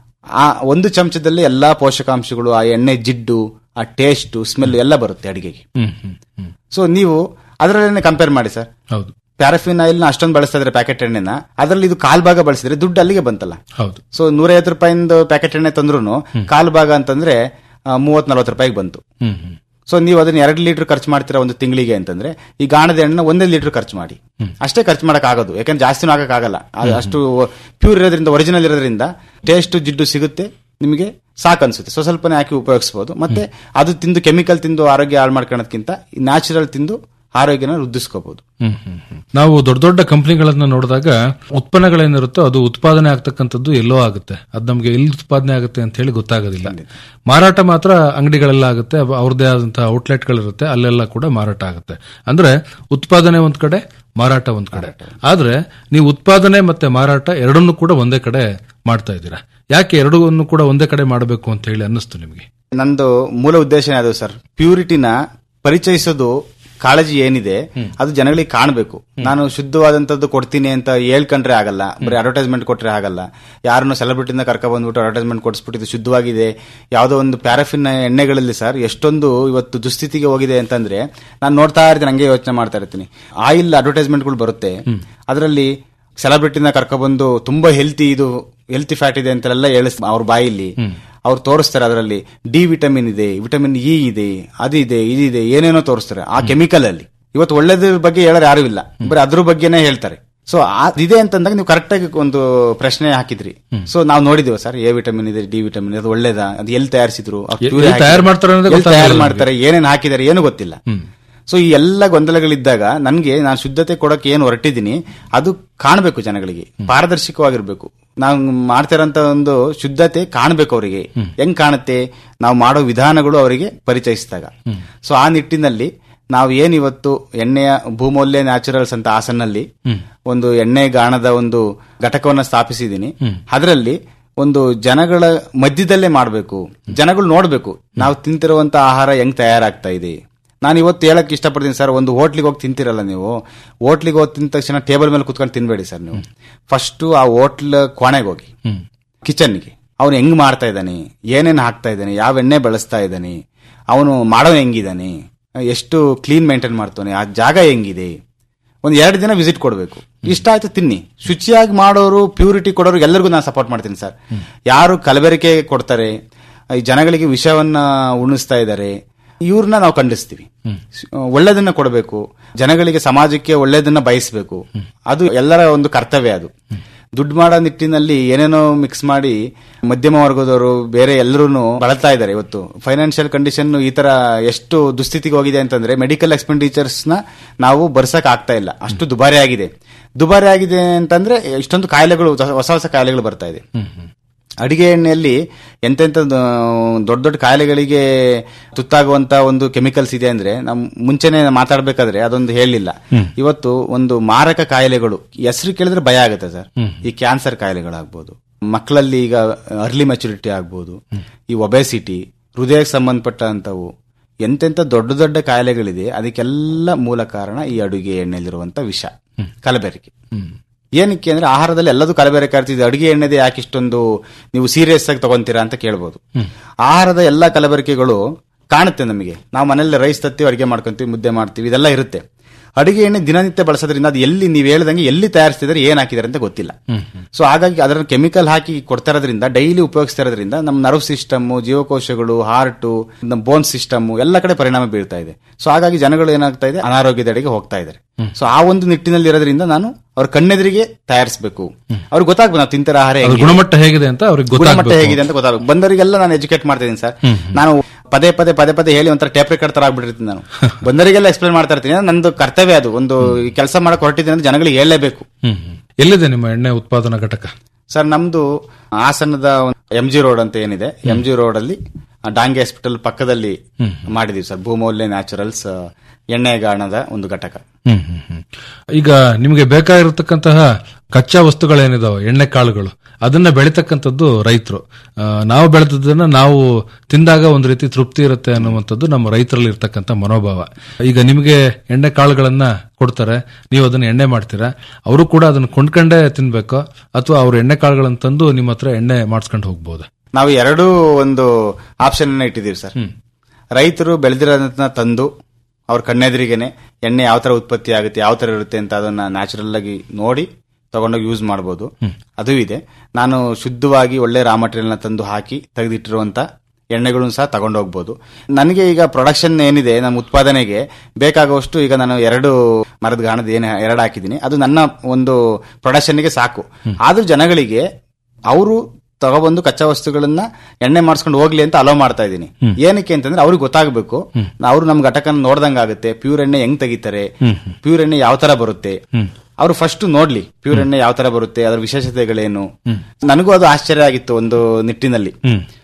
ಆ ಒಂದು ಚಮಚದಲ್ಲಿ ಎಲ್ಲಾ ಪೋಷಕಾಂಶಗಳು ಆ ಎಣ್ಣೆ ಜಿಡ್ಡು ಆ ಟೇಸ್ಟ್ ಸ್ಮೆಲ್ ಎಲ್ಲ ಬರುತ್ತೆ ಅಡಿಗೆಗೆ ಹ್ಮ್ ಹ್ಮ್ ಹ್ಮ್. ಸೊ ನೀವು ಅದರಲ್ಲೇ ಕಂಪೇರ್ ಮಾಡಿ ಸರ್ ಹೌದು ಪ್ಯಾರಫಿನ್ ಆಯಿಲ್ ನ ಅಷ್ಟೊಂದು ಬಳಸ್ತಾ ಇದ್ರೆ ಪ್ಯಾಕೆಟ್ ಎಣ್ಣೆನ ಅದರಲ್ಲಿ ಇದು ಕಾಲ್ ಭಾಗ ಬಳಸಿದ್ರೆ ದುಡ್ಡು ಅಲ್ಲಿಗೆ ಬಂತಲ್ಲ ಹೌದು ಸೊ ನೂರೈವತ್ತು ರೂಪಾಯಿಂದ ಪ್ಯಾಕೆಟ್ ಎಣ್ಣೆ ತಂದ್ರು ಕಾಲ್ ಭಾಗ ಅಂತಂದ್ರೆ ಮೂವತ್ ನಲ್ವತ್ತು ರೂಪಾಯಿಗೆ ಬಂತು ಹ್ಮ್ ಹ್ಮ್ ಸೊ ನೀವು ಅದನ್ನ ಎರಡು ಲೀಟರ್ ಖರ್ಚು ಮಾಡ್ತೀರಾ ಒಂದು ತಿಂಗಳಿಗೆ ಅಂತಂದ್ರೆ ಈ ಗಾಣದ ಎಣ್ಣೆ ಒಂದೇ ಲೀಟರ್ ಖರ್ಚು ಮಾಡಿ ಅಷ್ಟೇ ಖರ್ಚು ಮಾಡಕ್ ಆಗೋದು ಯಾಕಂದ್ರೆ ಜಾಸ್ತಿನೂ ಆಗಕ್ ಆಗಲ್ಲ ಅದು ಅಷ್ಟು ಪ್ಯೂರ್ ಇರೋದ್ರಿಂದ ಒರಿಜಿನಲ್ ಇರೋದ್ರಿಂದ ಟೇಸ್ಟ್ ಜಿಡ್ಡು ಸಿಗುತ್ತೆ ನಿಮಗೆ ಸಾಕು ಅನ್ಸುತ್ತೆ ಸೊ ಸ್ವಲ್ಪನೇ ಹಾಕಿ ಉಪಯೋಗಿಸಬಹುದು ಮತ್ತೆ ಅದು ತಿಂದು ಕೆಮಿಕಲ್ ತಿಂದು ಆರೋಗ್ಯ ಹಾಳು ಮಾಡ್ಕೊಳ್ಳೋದಕ್ಕಿಂತ ನ್ಯಾಚುರಲ್ ತಿಂದು ಆರೋಗ್ಯನ ವೃದ್ಧಿಸ್ಕೋಬಹುದು ಹ್ಮ್, ಹ್ಮ್, ಹ್ಮ್. ನಾವು ದೊಡ್ಡ ದೊಡ್ಡ ಕಂಪನಿಗಳನ್ನ ನೋಡಿದಾಗ ಉತ್ಪನ್ನಗಳೇನಿರುತ್ತೋ ಅದು ಉತ್ಪಾದನೆ ಆಗ್ತಕ್ಕಂಥದ್ದು ಎಲ್ಲೋ ಆಗುತ್ತೆ ಅದು ನಮಗೆ ಎಲ್ಲಿ ಉತ್ಪಾದನೆ ಆಗುತ್ತೆ ಅಂತ ಹೇಳಿ ಗೊತ್ತಾಗೋದಿಲ್ಲ ಮಾರಾಟ ಮಾತ್ರ ಅಂಗಡಿಗಳೆಲ್ಲ ಆಗುತ್ತೆ ಅವ- ಅವ್ರದ್ದೇ ಆದಂತಹ ಔಟ್ಲೆಟ್ಗಳಿರುತ್ತೆ ಅಲ್ಲೆಲ್ಲ ಕೂಡ ಮಾರಾಟ ಆಗುತ್ತೆ ಅಂದ್ರೆ ಉತ್ಪಾದನೆ ಒಂದ್ ಕಡೆ ಮಾರಾಟ ಒಂದ್ ಕಡೆ ಆದ್ರೆ ನೀವು ಉತ್ಪಾದನೆ ಮತ್ತೆ ಮಾರಾಟ ಎರಡನ್ನೂ ಕೂಡ ಒಂದೇ ಕಡೆ ಮಾಡ್ತಾ ಇದ್ದೀರಾ ಯಾಕೆ ಎರಡನ್ನೂ ಕೂಡ ಒಂದೇ ಕಡೆ ಮಾಡಬೇಕು ಅಂತ ಹೇಳಿ ಅನ್ನಿಸ್ತು ನಿಮಗೆ ನಂದು ಮೂಲ ಉದ್ದೇಶನೇ ಅದು ಸರ್ ಪ್ಯೂರಿಟಿನ ಪರಿಚಯಿಸೋದು ಕಾಳಜಿ ಏನಿದೆ ಅದು ಜನಗಳಿಗೆ ಕಾಣಬೇಕು ನಾನು ಶುದ್ಧವಾದಂತದ್ದು ಕೊಡ್ತೀನಿ ಅಂತ ಹೇಳ್ಕೊಂಡ್ರೆ ಆಗಲ್ಲ ಬರೀ ಅಡ್ವರ್ಟೈಸ್ಮೆಂಟ್ ಕೊಟ್ರೆ ಆಗಲ್ಲ ಯಾರನ್ನು ಸೆಲೆಬ್ರಿಟಿನ ಕರ್ಕ ಬಂದ್ಬಿಟ್ಟು ಅಡ್ವರ್ಟೈಸ್ಮೆಂಟ್ ಕೊಡಿಸ್ಬಿಟ್ಟು ಇದು ಶುದ್ಧವಾಗಿದೆ ಯಾವುದೋ ಒಂದು ಪ್ಯಾರಫಿನ್ ಎಣ್ಣೆಗಳಲ್ಲಿ ಸರ್ ಎಷ್ಟೊಂದು ಇವತ್ತು ದುಸ್ಥಿತಿಗೆ ಹೋಗಿದೆ ಅಂತಂದ್ರೆ ನಾನು ನೋಡ್ತಾ ಇರ್ತೀನಿ ಹಂಗೆ ಯೋಚನೆ ಮಾಡ್ತಾ ಇರ್ತೀನಿ ಆಯಿಲ್ ಅಡ್ವರ್ಟೈಸ್ಮೆಂಟ್ಗಳು ಬರುತ್ತೆ ಅದರಲ್ಲಿ ಸೆಲೆಬ್ರಿಟಿನ ಕರ್ಕೊಬಂದು ತುಂಬಾ ಹೆಲ್ತಿ ಇದು ಹೆಲ್ತಿ ಫ್ಯಾಟ್ ಇದೆ ಅಂತೆಲ್ಲ ಹೇಳಿಸ್ ಅವ್ರ ಬಾಯಲ್ಲಿ ಅವ್ರು ತೋರಿಸ್ತಾರೆ ಅದರಲ್ಲಿ ಡಿ ವಿಟಮಿನ್ ಇದೆ ವಿಟಮಿನ್ ಇ ಇದೆ ಅದಿದೆ ಇದಿದೆ ಏನೇನೋ ತೋರಿಸ್ತಾರೆ ಆ ಕೆಮಿಕಲ್ ಅಲ್ಲಿ ಇವತ್ತು ಒಳ್ಳೇದ್ರ ಬಗ್ಗೆ ಹೇಳೋರು ಯಾರು ಇಲ್ಲ ಬರೀ ಅದ್ರ ಬಗ್ಗೆನೇ ಹೇಳ್ತಾರೆ ಸೊ ಇದೆ ಅಂತಂದಾಗ ನೀವು ಕರೆಕ್ಟ್ ಆಗಿ ಒಂದು ಪ್ರಶ್ನೆ ಹಾಕಿದ್ರಿ ಸೊ ನಾವು ನೋಡಿದೀವಿ ಸರ್ ಎ ವಿಟಮಿನ್ ಇದೆ ಡಿ ವಿಟಮಿನ್ ಅದು ಒಳ್ಳೇದಾ ಅದು ಎಲ್ಲಿ ತಯಾರಿಸಿದ್ರು ಅವ್ರು ಎಲ್ಲಿ pure ತಯಾರು ಮಾಡ್ತಾರೆ ಅನ್ನೋದೇ ಎಲ್ಲಿ ತಯಾರು ಗೊತ್ತಾಗಲ್ಲ ಮಾಡ್ತಾರೆ ಏನೇನ್ ಹಾಕಿದ್ದಾರೆ ಏನು ಗೊತ್ತಿಲ್ಲ ಸೊ ಈ ಎಲ್ಲ ಗೊಂದಲಗಳಿದ್ದಾಗ ನನ್ಗೆ ನಾನು ಶುದ್ಧತೆ ಕೊಡಕ್ಕೆ ಏನು ಹೊರಟಿದ್ದೀನಿ ಅದು ಕಾಣಬೇಕು ಜನಗಳಿಗೆ ಪಾರದರ್ಶಕವಾಗಿರ್ಬೇಕು ನಾವು ಮಾಡ್ತಿರೋಂತ ಒಂದು ಶುದ್ಧತೆ ಕಾಣಬೇಕು ಅವರಿಗೆ ಹೆಂಗ್ ಕಾಣುತ್ತೆ ನಾವು ಮಾಡೋ ವಿಧಾನಗಳು ಅವರಿಗೆ ಪರಿಚಯಿಸಿದಾಗ ಸೊ ಆ ನಿಟ್ಟಿನಲ್ಲಿ ನಾವು ಏನ್ ಇವತ್ತು ಎಣ್ಣೆಯ ಭೂಮೌಲ್ಯ ನ್ಯಾಚುರಲ್ಸ್ ಅಂತ ಹಾಸನಲ್ಲಿ ಒಂದು ಎಣ್ಣೆ ಗಾಣದ ಒಂದು ಘಟಕವನ್ನ ಸ್ಥಾಪಿಸಿದ್ದೀನಿ ಅದರಲ್ಲಿ ಒಂದು ಜನಗಳ ಮಧ್ಯದಲ್ಲೇ ಮಾಡಬೇಕು ಜನಗಳು ನೋಡ್ಬೇಕು ನಾವು ತಿಂತಿರುವಂತ ಆಹಾರ ಹೆಂಗ್ ತಯಾರಾಗ್ತಾ ಇದೆ ನಾನು ಇವತ್ತು ಹೇಳಕ್ ಇಷ್ಟಪಡ್ತೀನಿ ಸರ್ ಒಂದು ಹೋಟ್ಲಿಗೆ ಹೋಗಿ ತಿಂತಿರಲ್ಲ ನೀವು ಹೋಟ್ಲಿಗೆ ಹೋಗಿ ತಿಂದ ತಕ್ಷಣ ಟೇಬಲ್ ಮೇಲೆ ಕುತ್ಕೊಂಡು ತಿನ್ಬೇಡಿ ಸರ್ ನೀವು ಫಸ್ಟ್ ಆ ಹೋಟ್ಲ್ ಕೋಣೆಗೆ ಹೋಗಿ ಕಿಚನ್ಗೆ ಅವನು ಹೆಂಗ್ ಮಾಡ್ತಾ ಇದ್ದಾನೆ ಏನೇನ್ ಹಾಕ್ತಾ ಇದ್ದಾನೆ ಯಾವ ಎಣ್ಣೆ ಬಳಸ್ತಾ ಇದ್ದಾನೆ ಅವನು ಮಾಡೋ ಹೆಂಗಿದ್ದಾನೆ ಎಷ್ಟು ಕ್ಲೀನ್ ಮೇಂಟೈನ್ ಮಾಡ್ತಾನೆ ಆ ಜಾಗ ಹೆಂಗಿದೆ ಒಂದ್ ಎರಡು ದಿನ ವಿಸಿಟ್ ಕೊಡಬೇಕು ಇಷ್ಟ ಆಯ್ತು ತಿನ್ನಿ ಶುಚಿಯಾಗಿ ಮಾಡೋರು ಪ್ಯೂರಿಟಿ ಕೊಡೋರು ಎಲ್ಲರಿಗೂ ನಾನು ಸಪೋರ್ಟ್ ಮಾಡ್ತೀನಿ ಸರ್ ಯಾರು ಕಲಬೆರಕೆ ಕೊಡ್ತಾರೆ ಈ ಜನಗಳಿಗೆ ವಿಷವನ್ನ ಉಣಿಸ್ತಾ ಇದ್ದಾರೆ ಇವ್ರನ್ನ ನಾವು ಖಂಡಿಸ್ತೀವಿ ಒಳ್ಳೇದನ್ನ ಕೊಡಬೇಕು ಜನಗಳಿಗೆ ಸಮಾಜಕ್ಕೆ ಒಳ್ಳೇದನ್ನ ಬಯಸಬೇಕು ಅದು ಎಲ್ಲರ ಒಂದು ಕರ್ತವ್ಯ ಅದು ದುಡ್ಡು ಮಾಡೋ ನಿಟ್ಟಿನಲ್ಲಿ ಏನೇನೋ ಮಿಕ್ಸ್ ಮಾಡಿ ಮಧ್ಯಮ ವರ್ಗದವರು ಬೇರೆ ಎಲ್ಲರೂ ಬಳಲ್ತಾ ಇದ್ದಾರೆ ಇವತ್ತು ಫೈನಾನ್ಷಿಯಲ್ ಕಂಡೀಷನ್ ಈ ತರ ಎಷ್ಟು ದುಸ್ಥಿತಿಗೆ ಹೋಗಿದೆ ಅಂತಂದ್ರೆ ಮೆಡಿಕಲ್ ಎಕ್ಸ್ಪೆಂಡಿಚರ್ಸ್ ನ ನಾವು ಬರ್ಸಕ್ ಆಗ್ತಾ ಇಲ್ಲ ಅಷ್ಟು ದುಬಾರಿ ಆಗಿದೆ ದುಬಾರಿ ಆಗಿದೆ ಅಂತಂದ್ರೆ ಇಷ್ಟೊಂದು ಕಾಯಿಲೆಗಳು ಹೊಸ ಹೊಸ ಕಾಯಿಲೆಗಳು ಬರ್ತಾ ಇದೆ ಅಡಿಗೆ ಎಣ್ಣೆಯಲ್ಲಿ ಎಂತೆಂತ ದೊಡ್ಡ ದೊಡ್ಡ ಕಾಯಿಲೆಗಳಿಗೆ ತುತ್ತಾಗುವಂತ ಒಂದು ಕೆಮಿಕಲ್ಸ್ ಇದೆ ಅಂದ್ರೆ ನಮ್ ಮುಂಚೆನೆ ಮಾತಾಡ್ಬೇಕಾದ್ರೆ ಅದೊಂದು ಹೇಳಿಲ್ಲ ಇವತ್ತು ಒಂದು ಮಾರಕ ಕಾಯಿಲೆಗಳು ಹೆಸರು ಕೇಳಿದ್ರೆ ಭಯ ಆಗುತ್ತೆ ಸರ್ ಈ ಕ್ಯಾನ್ಸರ್ ಕಾಯಿಲೆಗಳಾಗ್ಬೋದು ಮಕ್ಕಳಲ್ಲಿ ಈಗ ಅರ್ಲಿ ಮೆಚುರಿಟಿ ಆಗ್ಬೋದು ಈ ಒಬೆಸಿಟಿ ಹೃದಯಕ್ಕೆ ಸಂಬಂಧಪಟ್ಟಂತವು ಎಂತೆಂತ ದೊಡ್ಡ ದೊಡ್ಡ ಕಾಯಿಲೆಗಳಿದೆ ಅದಕ್ಕೆಲ್ಲ ಮೂಲ ಕಾರಣ ಈ ಅಡುಗೆ ಎಣ್ಣೆಯಲ್ಲಿರುವಂತ ವಿಷ ಕಲಬೆರಕೆ ಏನಕ್ಕೆ ಅಂದ್ರೆ ಆಹಾರದಲ್ಲಿ ಎಲ್ಲದೂ ಕಲಬೆರಕೆ ಆಗ್ತಿದೆ ಅಡುಗೆ ಎಣ್ಣೆದೆ ಯಾಕೆ ಇಷ್ಟೊಂದು ನೀವು ಸೀರಿಯಸ್ ಆಗಿ ತಗೊಂತೀರಾ ಅಂತ ಕೇಳ್ಬೋದು ಆಹಾರದ ಎಲ್ಲಾ ಕಲಬೆರಕೆಗಳು ಕಾಣುತ್ತೆ ನಮಗೆ ನಾವು ಮನೇಲಿ ರೈಸ್ ತತ್ತೀವಿ ಅಡುಗೆ ಮಾಡ್ಕೊಂತೀವಿ ಮುದ್ದೆ ಮಾಡ್ತೀವಿ ಇದೆಲ್ಲ ಇರುತ್ತೆ ಅಡುಗೆ ಎಣ್ಣೆ ದಿನನಿತ್ಯ ಬಳಸೋದ್ರಿಂದ ಅದು ಎಲ್ಲಿ ನೀವು ಹೇಳ್ದಂಗೆ ಎಲ್ಲಿ ತಯಾರಿಸ್ತಿದ್ದಾರೆ ಏನ್ ಹಾಕಿದ್ದಾರೆ ಅಂತ ಗೊತ್ತಿಲ್ಲ ಸೊ ಹಾಗಾಗಿ ಅದರ ಕೆಮಿಕಲ್ ಹಾಕಿ ಕೊಡ್ತಾ ಇರೋದ್ರಿಂದ ಡೈಲಿ ಉಪಯೋಗಿಸ್ತಾ ಇರೋದ್ರಿಂದ ನಮ್ಮ ನರ್ವ್ ಸಿಸ್ಟಮ್ ಜೀವಕೋಶಗಳು ಹಾರ್ಟ್ ನಮ್ಮ ಬೋನ್ ಸಿಸ್ಟಮ್ ಎಲ್ಲ ಕಡೆ ಪರಿಣಾಮ ಬೀಳ್ತಾ ಇದೆ ಸೊ ಹಾಗಾಗಿ ಜನಗಳು ಏನಾಗ್ತಾ ಇದೆ ಅನಾರೋಗ್ಯದೆಡೆಗೆ ಹೋಗ್ತಾ ಇದ್ದಾರೆ ಸೊ ಆ ಒಂದು ನಿಟ್ಟಿನಲ್ಲಿ ಇರೋದ್ರಿಂದ ನಾನು ಅವ್ರ ಕಣ್ಣೆದುರಿಗೆ ತಯಾರಿಸಬೇಕು ಅವ್ರಿಗೆ ಗೊತ್ತಾಗ್ಬೇಕು ನಾವು ತಿಂತರ ಆಹಾರ ಅದ್ರ ಹೆಂಗಿದೆ. ಗುಣಮಟ್ಟ ಹೇಗಿದೆ ಅಂತ ಅವ್ರಿಗೆ ಗುಣಮಟ್ಟ ಗೊತ್ತಾಗಬೇಕು ಹೇಗಿದೆ ಅಂತ ಗೊತ್ತಾಗಬೇಕು ಬಂದವರಿಗೆಲ್ಲ ನಾನು ಎಜುಕೇಟ್ ಮಾಡ್ತಿದ್ದೀನಿ ಸರ್ ನಾನು ಪದೇ ಪದೇ ಪದೇ ಪದೇ ಹೇಳಿ ಒಂಥರ ಟೇಪ್ ರೆಕಾರ್ಡ್ ತರ ಆಗ್ಬಿಟ್ಟಿರ್ತೀನಿ ನಾನು ಬಂದವರಿಗೆಲ್ಲ ಎಕ್ಸ್ಪ್ಲೇನ್ ಮಾಡ್ತಾ ಇರ್ತೀನಿ ನಂದು ಕರ್ತವ್ಯ ಅದು ಒಂದು ಕೆಲಸ ಮಾಡಕ್ ಹೊರಟಿದ್ದೀನಿ ಅಂದ್ರೆ ಜನಗಳಿಗೆ ಹೇಳಲೇಬೇಕು ಹ್ಮ್ ಹ್ಮ್. ಎಲ್ಲಿದೆ ನಿಮ್ಮ ಎಣ್ಣೆ ಉತ್ಪಾದನಾ ಘಟಕ ಸರ್ ನಮ್ದು ಹಾಸನದ ಎಂ ಜಿ ರೋಡ್ ಅಂತ ಏನಿದೆ ಎಂ ಜಿ ರೋಡ್ ಅಲ್ಲಿ ಆ, ಡಾಂಗೆ ಹಾಸ್ಪಿಟಲ್ ಪಕ್ಕದಲ್ಲಿ ಮಾಡಿದೀವಿ ಸರ್ ಭೂಮೌಲ್ಯ ನ್ಯಾಚುರಲ್ಸ್ ಎಣ್ಣೆಗಾಣದ ಒಂದು ಘಟಕ ಹ್ಮ್ ಹ್ಮ್ ಹ್ಮ್. ಈಗ ನಿಮಗೆ ಬೇಕಾಗಿರತಕ್ಕಂತಹ ಕಚ್ಚಾ ವಸ್ತುಗಳೇನಿದಾವೆ ಎಣ್ಣೆ ಕಾಳುಗಳು ಅದನ್ನ ಬೆಳಿತಕ್ಕಂಥದ್ದು ರೈತರು ನಾವು ಬೆಳೆದದನ್ನ ನಾವು ತಿಂದಾಗ ಒಂದು ರೀತಿ ತೃಪ್ತಿ ಇರುತ್ತೆ ಅನ್ನುವಂಥದ್ದು ನಮ್ಮ ರೈತರಲ್ಲಿ ಇರ್ತಕ್ಕಂಥ ಮನೋಭಾವ ಈಗ ನಿಮಗೆ ಎಣ್ಣೆ ಕಾಳುಗಳನ್ನ ಕೊಡ್ತಾರೆ ನೀವು ಅದನ್ನ ಎಣ್ಣೆ ಮಾಡ್ತೀರಾ ಅವರು ಕೂಡ ಅದನ್ನ ಕೊಂಡ್ಕೊಂಡೇ ತಿನ್ಬೇಕು ಅಥವಾ ಅವ್ರ ಎಣ್ಣೆ ಕಾಳುಗಳನ್ನ ತಂದು ನಿಮ್ಮ ಹತ್ರ ಎಣ್ಣೆ ಮಾಡಿಸ್ಕೊಂಡು ಹೋಗ್ಬೋದು ನಾವು ಎರಡೂ ಒಂದು ಆಪ್ಷನ್ ಅನ್ನ ಇಟ್ಟಿದ್ದೀವಿ ಸರ್ ರೈತರು ಬೆಳೆದಿರೋದನ್ನ ತಂದು ಅವ್ರ ಕಣ್ಣೆದುರಿಗೆನೆ ಎಣ್ಣೆ ಯಾವ ತರ ಉತ್ಪತ್ತಿ ಆಗುತ್ತೆ ಯಾವ ತರ ಇರುತ್ತೆ ಅಂತ ಅದನ್ನ ನ್ಯಾಚುರಲ್ ಆಗಿ ನೋಡಿ ತಗೊಂಡೋಗಿ ಯೂಸ್ ಮಾಡಬಹುದು ಅದು ಇದೆ ನಾನು ಶುದ್ಧವಾಗಿ ಒಳ್ಳೆ ರಾ ನ ತಂದು ಹಾಕಿ ತೆಗೆದಿಟ್ಟಿರುವಂತ ಎಣ್ಣೆಗಳನ್ನು ಸಹ ತಗೊಂಡೋಗ್ಬೋದು ನನಗೆ ಈಗ ಪ್ರೊಡಕ್ಷನ್ ಏನಿದೆ ನಮ್ಮ ಉತ್ಪಾದನೆಗೆ ಬೇಕಾಗುವಷ್ಟು ಈಗ ನಾನು ಎರಡು ಮರದ ಗಾಣದ ಏನು ಎರಡು ಹಾಕಿದ್ದೀನಿ ಅದು ನನ್ನ ಒಂದು ಪ್ರೊಡಕ್ಷನ್ಗೆ ಸಾಕು ಆದ್ರೂ ಜನಗಳಿಗೆ ಅವರು ತಗೊಬಂದು ಕಚ್ಚಾ ವಸ್ತುಗಳನ್ನ ಎಣ್ಣೆ ಮಾಡಿಸ್ಕೊಂಡು ಹೋಗ್ಲಿ ಅಂತ ಅಲೋ ಮಾಡ್ತಾ ಇದ್ದೀನಿ ಏನಕ್ಕೆ ಅಂತಂದ್ರೆ ಅವ್ರಿಗೆ ಗೊತ್ತಾಗಬೇಕು ಅವ್ರು ನಮ್ ಘಟಕನ ನೋಡ್ದಂಗ ಆಗುತ್ತೆ ಪ್ಯೂರ್ ಎಣ್ಣೆ ಹೆಂಗ್ ತೆಗಿತಾರೆ ಪ್ಯೂರ್ ಎಣ್ಣೆ ಯಾವ ತರ ಬರುತ್ತೆ ಅವ್ರು ಫಸ್ಟ್ ನೋಡ್ಲಿ ಪ್ಯೂರ್ ಎಣ್ಣೆ ಯಾವ ತರ ಬರುತ್ತೆ ಅದರ ವಿಶೇಷತೆಗಳೇನು ನನಗೂ ಅದು ಆಶ್ಚರ್ಯ ಆಗಿತ್ತು ಒಂದು ನಿಟ್ಟಿನಲ್ಲಿ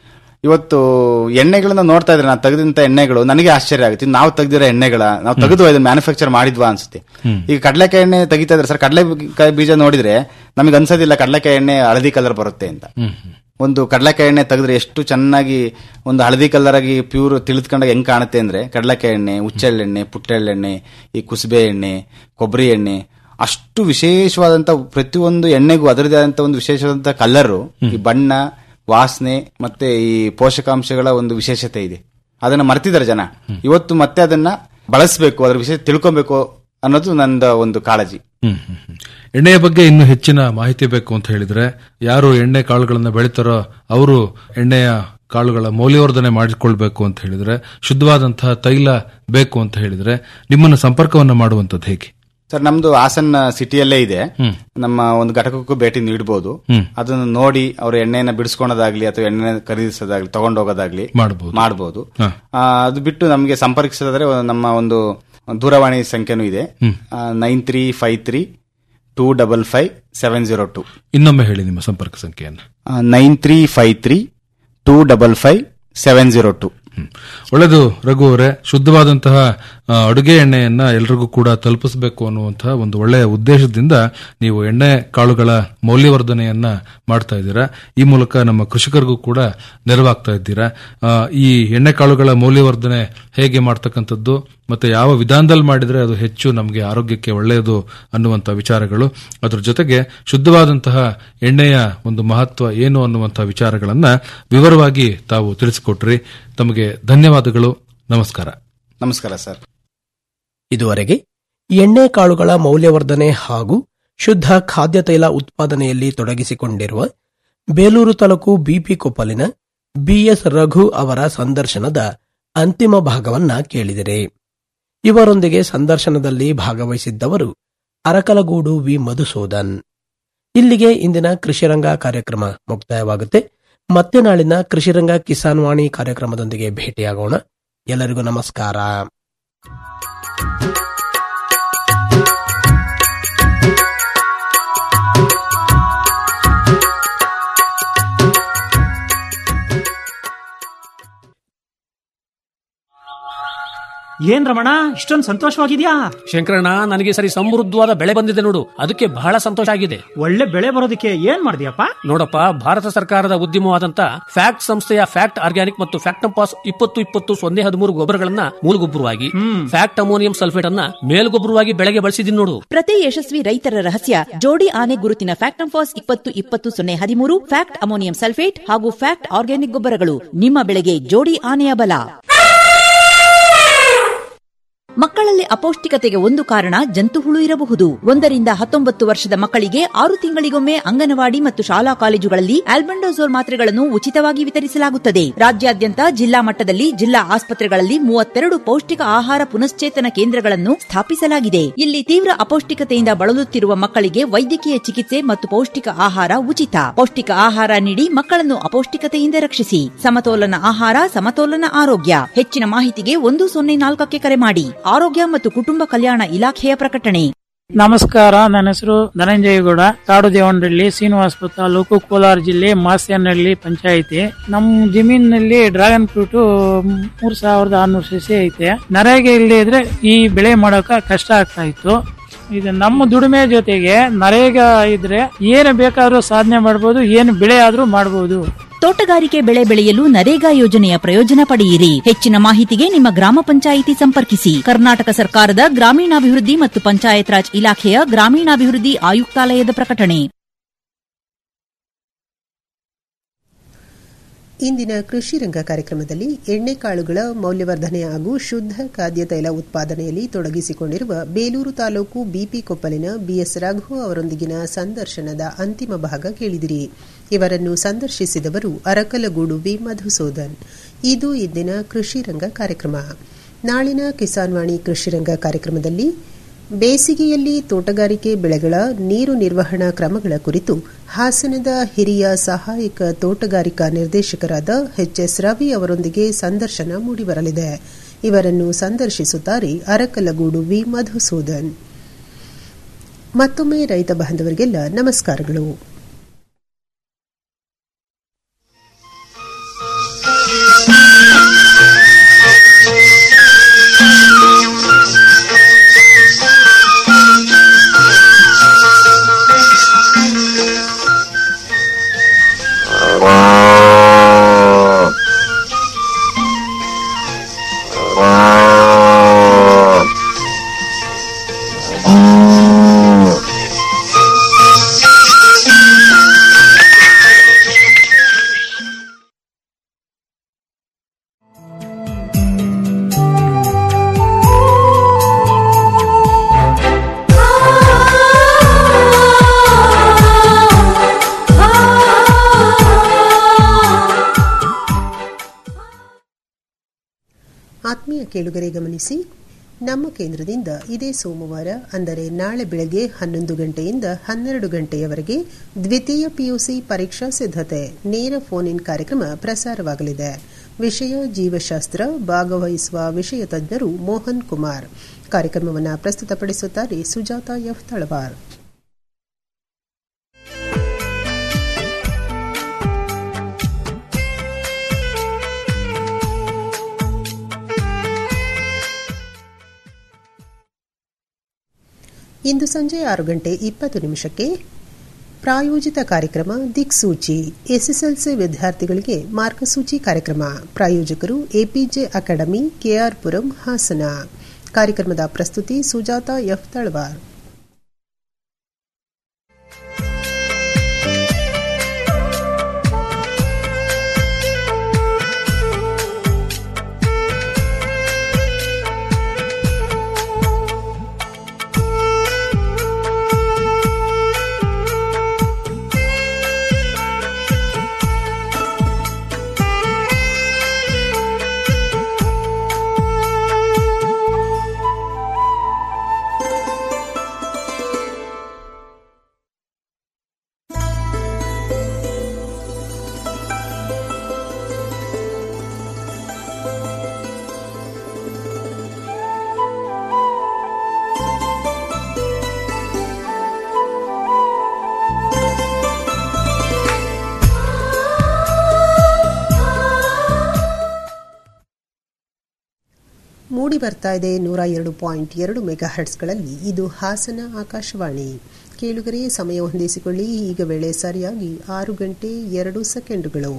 ಇವತ್ತು ಎಣ್ಣೆಗಳನ್ನ ನೋಡ್ತಾ ಇದ್ರೆ ನಾವು ತೆಗೆದಂತ ಎಣ್ಣೆಗಳು ನನಗೆ ಆಶ್ಚರ್ಯ ಆಗುತ್ತೆ ನಾವು ತೆಗೆದಿರೋ ಎಣ್ಣೆಗಳ ನಾವು ತೆಗೆದು ಇದನ್ನ ಮ್ಯಾನುಫ್ಯಾಕ್ಚರ್ ಮಾಡಿದ್ವಾ ಅನ್ಸುತ್ತೆ ಈಗ ಕಡಲೆಕಾಯಿ ಎಣ್ಣೆ ತೆಗಿತಾ ಇದ್ರೆ ಸರ್ ಕಡಲೆಕಾಯಿ ಬೀಜ ನೋಡಿದ್ರೆ ನಮಗೆ ಅನ್ಸೋದಿಲ್ಲ ಕಡಲೆಕಾಯಿ ಎಣ್ಣೆ ಹಳದಿ ಕಲರ್ ಬರುತ್ತೆ ಅಂತ ಒಂದು ಕಡಲೆಕಾಯಿ ಎಣ್ಣೆ ತೆಗೆದ್ರೆ ಎಷ್ಟು ಚೆನ್ನಾಗಿ ಒಂದು ಹಳದಿ ಕಲರ್ ಆಗಿ ಪ್ಯೂರ್ ತಿಳಿದ್ಕೊಂಡಾಗ ಹೆಂಗ್ ಕಾಣುತ್ತೆ ಅಂದ್ರೆ ಕಡಲೆಕಾಯಿ ಎಣ್ಣೆ ಹುಚ್ಚೆಳ್ಳೆಣ್ಣೆ ಪುಟ್ಟೆಳ್ಳೆಣ್ಣೆ ಈ ಕುಸುಬೆ ಎಣ್ಣೆ ಕೊಬ್ಬರಿ ಎಣ್ಣೆ ಅಷ್ಟು ವಿಶೇಷವಾದಂತ ಪ್ರತಿಯೊಂದು ಎಣ್ಣೆಗೂ ಅದರದೇ ಆದಂತ ಒಂದು ವಿಶೇಷವಾದಂತ ಕಲರು ಈ ಬಣ್ಣ ವಾಸನೆ ಮತ್ತೆ ಈ ಪೋಷಕಾಂಶಗಳ ಒಂದು ವಿಶೇಷತೆ ಇದೆ ಅದನ್ನ ಮರ್ತಿದ್ದಾರೆ ಜನ ಇವತ್ತು ಮತ್ತೆ ಅದನ್ನ ಬಳಸಬೇಕು ಅದ್ರ ವಿಷಯ ತಿಳ್ಕೊಬೇಕು ಅನ್ನೋದು ನಂದ ಒಂದು ಕಾಳಜಿ ಹ್ಮ್, ಹ್ಮ್, ಹ್ಮ್. ಎಣ್ಣೆಯ ಬಗ್ಗೆ ಇನ್ನು ಹೆಚ್ಚಿನ ಮಾಹಿತಿ ಬೇಕು ಅಂತ ಹೇಳಿದ್ರೆ ಯಾರು ಎಣ್ಣೆ ಕಾಳುಗಳನ್ನ ಬೆಳಿತಾರೋ ಅವರು ಎಣ್ಣೆಯ ಕಾಳುಗಳ ಮೌಲ್ಯವರ್ಧನೆ ಮಾಡಿಕೊಳ್ಬೇಕು ಅಂತ ಹೇಳಿದ್ರೆ ಶುದ್ಧವಾದಂತಹ ತೈಲ ಬೇಕು ಅಂತ ಹೇಳಿದ್ರೆ ನಿಮ್ಮನ್ನು ಸಂಪರ್ಕವನ್ನ ಮಾಡುವಂತದ್ದು ಹೇಗೆ ಸರ್ ನಮ್ದು ಹಾಸನ್ ಸಿಟಿಯಲ್ಲೇ ಇದೆ ನಮ್ಮ ಒಂದು ಘಟಕಕ್ಕೂ ಭೇಟಿ ನೀಡಬಹುದು ಅದನ್ನು ನೋಡಿ ಅವ್ರ ಎಣ್ಣೆನ ಬಿಡಿಸ್ಕೊಳೋದಾಗ್ಲಿ ಅಥವಾ ಎಣ್ಣೆ ಖರೀದಿಸೋದಾಗ್ಲಿ ತಗೊಂಡೋಗೋದಾಗ್ಲಿ ಮಾಡಬಹುದು ಮಾಡಬಹುದು ಅದು ಬಿಟ್ಟು ನಮಗೆ ಸಂಪರ್ಕಿಸೋದಾದ್ರೆ ನಮ್ಮ ಒಂದು ದೂರವಾಣಿ ಸಂಖ್ಯೆನೂ ಇದೆ nine three five three two double five seven zero two ಇನ್ನೊಮ್ಮೆ ಹೇಳಿ ನಿಮ್ಮ ಸಂಪರ್ಕ ಸಂಖ್ಯೆಯನ್ನು nine three five three two double five seven zero two ಹ್ಮ್. ಒಳ್ಳೆದು ರಘು ಅವರೇ ಶುದ್ಧವಾದಂತಹ ಆ, ಅಡುಗೆ ಎಣ್ಣೆಯನ್ನ ಎಲ್ರಿಗೂ ಕೂಡ ತಲುಪಿಸಬೇಕು ಅನ್ನುವಂತಹ ಒಂದು ಒಳ್ಳೆಯ ಉದ್ದೇಶದಿಂದ ನೀವು ಎಣ್ಣೆ ಕಾಳುಗಳ ಮೌಲ್ಯವರ್ಧನೆಯನ್ನ ಮಾಡ್ತಾ ಇದ್ದೀರಾ ಈ ಮೂಲಕ ನಮ್ಮ ಕೃಷಿಕರಿಗೂ ಕೂಡ ನೆರವಾಗ್ತಾ ಇದ್ದೀರಾ ಆ, ಈ ಎಣ್ಣೆ ಕಾಳುಗಳ ಮೌಲ್ಯವರ್ಧನೆ ಹೇಗೆ ಮಾಡ್ತಕ್ಕಂಥದ್ದು ಮತ್ತೆ ಯಾವ ವಿಧಾನದಲ್ಲಿ ಮಾಡಿದ್ರೆ ಅದು ಹೆಚ್ಚು ನಮಗೆ ಆರೋಗ್ಯಕ್ಕೆ ಒಳ್ಳೆಯದು ಅನ್ನುವಂಥ ವಿಚಾರಗಳು ಅದ್ರ ಜೊತೆಗೆ ಶುದ್ಧವಾದಂತಹ ಎಣ್ಣೆಯ ಒಂದು ಮಹತ್ವ ಏನು ಅನ್ನುವಂತಹ ವಿಚಾರಗಳನ್ನ ವಿವರವಾಗಿ ತಾವು ತಿಳಿಸಿಕೊಟ್ರಿ ತಮಗೆ ಧನ್ಯವಾದಗಳು ನಮಸ್ಕಾರ ನಮಸ್ಕಾರ ಸರ್ ಇದುವರೆಗೆ ಎಣ್ಣೆ ಕಾಳುಗಳ ಮೌಲ್ಯವರ್ಧನೆ ಹಾಗೂ ಶುದ್ಧ ಖಾದ್ಯ ತೈಲ ಉತ್ಪಾದನೆಯಲ್ಲಿ ತೊಡಗಿಸಿಕೊಂಡಿರುವ ಬೇಲೂರು ತಾಲೂಕು ಬಿಪಿ ಕೊಪ್ಪಲಿನ ಬಿಎಸ್ ರಘು ಅವರ ಸಂದರ್ಶನದ ಅಂತಿಮ ಭಾಗವನ್ನ ಕೇಳಿದಿರಿ ಇವರೊಂದಿಗೆ ಸಂದರ್ಶನದಲ್ಲಿ ಭಾಗವಹಿಸಿದ್ದವರು ಅರಕಲಗೂಡು ವಿ ಮಧುಸೂದನ್ ಇಲ್ಲಿಗೆ ಇಂದಿನ ಕೃಷಿರಂಗ ಕಾರ್ಯಕ್ರಮ ಮುಕ್ತಾಯವಾಗುತ್ತೆ ಮತ್ತೆ ನಾಳಿನ ಕೃಷಿರಂಗ ಕಿಸಾನ್ ವಾಣಿ ಕಾರ್ಯಕ್ರಮದೊಂದಿಗೆ ಭೇಟಿಯಾಗೋಣ ಎಲ್ಲರಿಗೂ ನಮಸ್ಕಾರ ಏನ್ ರಮಣ ಇಷ್ಟೊಂದು ಸಂತೋಷವಾಗಿದ್ಯಾ ಶಂಕರಣ್ಣ ನನಗೆ ಸರಿ ಸಮೃದ್ಧವಾದ ಬೆಳೆ ಬಂದಿದೆ ನೋಡು ಅದಕ್ಕೆ ಬಹಳ ಸಂತೋಷ ಆಗಿದೆ ಒಳ್ಳೆ ಬೆಳೆ ಬರೋದಕ್ಕೆ ಏನ್ ಮಾಡಿದ್ಯಪ್ಪ ನೋಡಪ್ಪ ಭಾರತ ಸರ್ಕಾರದ ಉದ್ಯಮವಾದಂತ ಫ್ಯಾಕ್ಟ್ ಸಂಸ್ಥೆಯ ಫ್ಯಾಕ್ಟ್ ಆರ್ಗ್ಯಾನಿಕ್ ಮತ್ತು ಫ್ಯಾಕ್ಟಂಪಾಸ್ ಇಪ್ಪತ್ತು ಇಪ್ಪತ್ತು ಸೊನ್ನೆ ಹದಿಮೂರು ಗೊಬ್ಬರಗಳನ್ನ ಮೂಲಗೊಬ್ಬರವಾಗಿ ಫ್ಯಾಕ್ಟ್ ಅಮೋನಿಯಂ ಸಲ್ಫೇಟ್ ಅನ್ನ ಮೇಲ್ಗೊಬ್ಬರವಾಗಿ ಬೆಳೆಗೆ ಬಳಸಿದೀನಿ ನೋಡು ಪ್ರತಿ ಯಶಸ್ವಿ ರೈತರ ರಹಸ್ಯ ಜೋಡಿ ಆನೆ ಗುರುತಿನ ಫ್ಯಾಕ್ಟಂಫಾಸ್ ಇಪ್ಪತ್ತು ಇಪ್ಪತ್ತು ಸೊನ್ನೆ ಹದಿಮೂರು ಫ್ಯಾಕ್ಟ್ ಅಮೋನಿಯಂ ಸಲ್ಫೇಟ್ ಹಾಗೂ ಫ್ಯಾಕ್ಟ್ ಆರ್ಗ್ಯಾನಿಕ್ ಗೊಬ್ಬರಗಳು ನಿಮ್ಮ ಬೆಳೆಗೆ ಜೋಡಿ ಆನೆಯ ಬಲ ಮಕ್ಕಳಲ್ಲಿ ಅಪೌಷ್ಟಿಕತೆಗೆ ಒಂದು ಕಾರಣ ಜಂತು ಹುಳು ಇರಬಹುದು ಒಂದರಿಂದ ಹತ್ತೊಂಬತ್ತು ವರ್ಷದ ಮಕ್ಕಳಿಗೆ ಆರು ತಿಂಗಳಿಗೊಮ್ಮೆ ಅಂಗನವಾಡಿ ಮತ್ತು ಶಾಲಾ ಕಾಲೇಜುಗಳಲ್ಲಿ ಆಲ್ಬೆಂಡೋಸೋಲ್ ಮಾತ್ರೆಗಳನ್ನು ಉಚಿತವಾಗಿ ವಿತರಿಸಲಾಗುತ್ತದೆ ರಾಜ್ಯಾದ್ಯಂತ ಜಿಲ್ಲಾ ಮಟ್ಟದಲ್ಲಿ ಜಿಲ್ಲಾ ಆಸ್ಪತ್ರೆಗಳಲ್ಲಿ ಮೂವತ್ತೆರಡು ಪೌಷ್ಟಿಕ ಆಹಾರ ಪುನಶ್ಚೇತನ ಕೇಂದ್ರಗಳನ್ನು ಸ್ಥಾಪಿಸಲಾಗಿದೆ ಇಲ್ಲಿ ತೀವ್ರ ಅಪೌಷ್ಟಿಕತೆಯಿಂದ ಬಳಲುತ್ತಿರುವ ಮಕ್ಕಳಿಗೆ ವೈದ್ಯಕೀಯ ಚಿಕಿತ್ಸೆ ಮತ್ತು ಪೌಷ್ಟಿಕ ಆಹಾರ ಉಚಿತ ಪೌಷ್ಟಿಕ ಆಹಾರ ನೀಡಿ ಮಕ್ಕಳನ್ನು ಅಪೌಷ್ಟಿಕತೆಯಿಂದ ರಕ್ಷಿಸಿ ಸಮತೋಲನ ಆಹಾರ ಸಮತೋಲನ ಆರೋಗ್ಯ ಹೆಚ್ಚಿನ ಮಾಹಿತಿಗೆ ಒಂದು ಸೊನ್ನೆ ನಾಲ್ಕಕ್ಕೆ ಕರೆ ಮಾಡಿ ಆರೋಗ್ಯ ಮತ್ತು ಕುಟುಂಬ ಕಲ್ಯಾಣ ಇಲಾಖೆಯ ಪ್ರಕಟಣೆ ನಮಸ್ಕಾರ ನನ್ನ ಹೆಸರು ಧನಂಜಯಗೌಡ ಕಾಡು ದೇವನಹಳ್ಳಿ ಶ್ರೀನಿವಾಸಪುರ ತಾಲೂಕು ಕೋಲಾರ ಜಿಲ್ಲೆ ಮಾಸ್ಯನಹಳ್ಳಿ ಪಂಚಾಯಿತಿ ನಮ್ಮ ಜಮೀನಿನಲ್ಲಿ ಡ್ರ್ಯಾಗನ್ ಫ್ರೂಟ್ ಮೂರ್ ಸಾವಿರದ ಆರ್ನೂರು ಸಸಿ ಐತೆ ನರೇಗೆ ಇಲ್ಲದೆ ಇದ್ರೆ ಈ ಬೆಳೆ ಮಾಡೋಕ ಕಷ್ಟ ಆಗ್ತಾ ಇತ್ತು ಇದು ನಮ್ಮ ದುಡಿಮೆ ಜೊತೆಗೆ ನರೇಗ ಇದ್ರೆ ಏನು ಬೇಕಾದ್ರೂ ಸಾಧನೆ ಮಾಡ್ಬೋದು ಏನು ಬೆಳೆ ಆದ್ರೂ ಮಾಡ್ಬೋದು ತೋಟಗಾರಿಕೆ ಬೆಳೆ ಬೆಳೆಯಲು ನರೇಗಾ ಯೋಜನೆಯ ಪ್ರಯೋಜನ ಪಡೆಯಿರಿ ಹೆಚ್ಚಿನ ಮಾಹಿತಿಗೆ ನಿಮ್ಮ ಗ್ರಾಮ ಪಂಚಾಯಿತಿ ಸಂಪರ್ಕಿಸಿ ಕರ್ನಾಟಕ ಸರ್ಕಾರದ ಗ್ರಾಮೀಣಾಭಿವೃದ್ಧಿ ಮತ್ತು ಪಂಚಾಯತ್ ರಾಜ್ ಇಲಾಖೆಯ ಗ್ರಾಮೀಣಾಭಿವೃದ್ಧಿ ಆಯುಕ್ತಾಲಯದ ಪ್ರಕಟಣೆ ಇಂದಿನ ಕೃಷಿ ರಂಗ ಕಾರ್ಯಕ್ರಮದಲ್ಲಿ ಎಣ್ಣೆಕಾಳುಗಳ ಮೌಲ್ಯವರ್ಧನೆ ಹಾಗೂ ಶುದ್ಧ ಖಾದ್ಯ ತೈಲ ಉತ್ಪಾದನೆಯಲ್ಲಿ ತೊಡಗಿಸಿಕೊಂಡಿರುವ ಬೇಲೂರು ತಾಲೂಕು ಬಿಪಿ ಕೊಪ್ಪಲಿನ ಬಿಎಸ್ ರಘು ಅವರೊಂದಿಗಿನ ಸಂದರ್ಶನದ ಅಂತಿಮ ಭಾಗ ಕೇಳಿದಿರಿ ಇವರನ್ನು ಸಂದರ್ಶಿಸಿದವರು ಅರಕಲಗೂಡು ವಿ ಮಧುಸೂದನ್ ಇದು ಇಂದಿನ ಕೃಷಿ ರಂಗ ಕಾರ್ಯಕ್ರಮ ನಾಳಿನ ಕಿಸಾನ್ ವಾಣಿ ಕೃಷಿ ರಂಗ ಕಾರ್ಯಕ್ರಮದಲ್ಲಿ ಬೇಸಿಗೆಯಲ್ಲಿ ತೋಟಗಾರಿಕೆ ಬೆಳೆಗಳ ನೀರು ನಿರ್ವಹಣಾ ಕ್ರಮಗಳ ಕುರಿತು ಹಾಸನದ ಹಿರಿಯ ಸಹಾಯಕ ತೋಟಗಾರಿಕಾ ನಿರ್ದೇಶಕರಾದ ಎಚ್ಎಸ್ ರವಿ ಅವರೊಂದಿಗೆ ಸಂದರ್ಶನ ಮೂಡಿಬರಲಿದೆ ಇವರನ್ನು ಸಂದರ್ಶಿಸುತ್ತಾರೆ ಅರಕಲಗೂಡು ವಿ ಮಧುಸೂದನ್ ಮತ್ತೊಮ್ಮೆ ರೈತ ಬಾಂಧವರಿಗೆಲ್ಲ ನಮಸ್ಕಾರಗಳು ಆತ್ಮೀಯ ಕೇಳುಗರೆ ಗಮನಿಸಿ ನಮ್ಮ ಕೇಂದ್ರದಿಂದ ಇದೇ ಸೋಮವಾರ ಅಂದರೆ ನಾಳೆ ಬೆಳಗ್ಗೆ ಹನ್ನೊಂದು ಗಂಟೆಯಿಂದ ಹನ್ನೆರಡು ಗಂಟೆಯವರೆಗೆ ದ್ವಿತೀಯ ಪಿಯುಸಿ ಪರೀಕ್ಷಾ ಸಿದ್ಧತೆ ನೇರ ಫೋನ್ ಇನ್ ಕಾರ್ಯಕ್ರಮ ಪ್ರಸಾರವಾಗಲಿದೆ ವಿಷಯ ಜೀವಶಾಸ್ತ್ರ ಭಾಗವಹಿಸುವ ವಿಷಯ ತಜ್ಞರು ಮೋಹನ್ ಕುಮಾರ್ ಕಾರ್ಯಕ್ರಮವನ್ನು ಪ್ರಸ್ತುತಪಡಿಸುತ್ತಾರೆ ಸುಜಾತ ಎಫ್ ತಳವಾರ್ ಇಂದು ಸಂಜೆ ಆರು ಗಂಟೆ ಇಪ್ಪತ್ತು ನಿಮಿಷಕ್ಕೆ ಪ್ರಾಯೋಜಿತ ಕಾರ್ಯಕ್ರಮ ದಿಕ್ಸೂಚಿ ಎಸ್ಎಸ್ಎಲ್ಸಿ ವಿದ್ಯಾರ್ಥಿಗಳಿಗೆ ಮಾರ್ಗಸೂಚಿ ಕಾರ್ಯಕ್ರಮ ಪ್ರಾಯೋಜಕರು APJ academy KR Puram Hassan ಕಾರ್ಯಕ್ರಮದ ಪ್ರಸ್ತುತಿ ಸುಜಾತ ಎಫ್ ತಳವಾರ್ ಮೂಡಿ ಬರ್ತಾ ಇದೆ ನೂರ ಎರಡು ಪಾಯಿಂಟ್ ಎರಡು ಮೆಗಾ ಹರ್ಟ್ಸ್ಗಳಲ್ಲಿ ಇದು ಹಾಸನ ಆಕಾಶವಾಣಿ ಕೇಳುಗರೆ ಸಮಯ ಹೊಂದಿಸಿಕೊಳ್ಳಿ ಈಗ ವೇಳೆ ಸರಿಯಾಗಿ ಆರು ಗಂಟೆ ಎರಡು ಸೆಕೆಂಡುಗಳು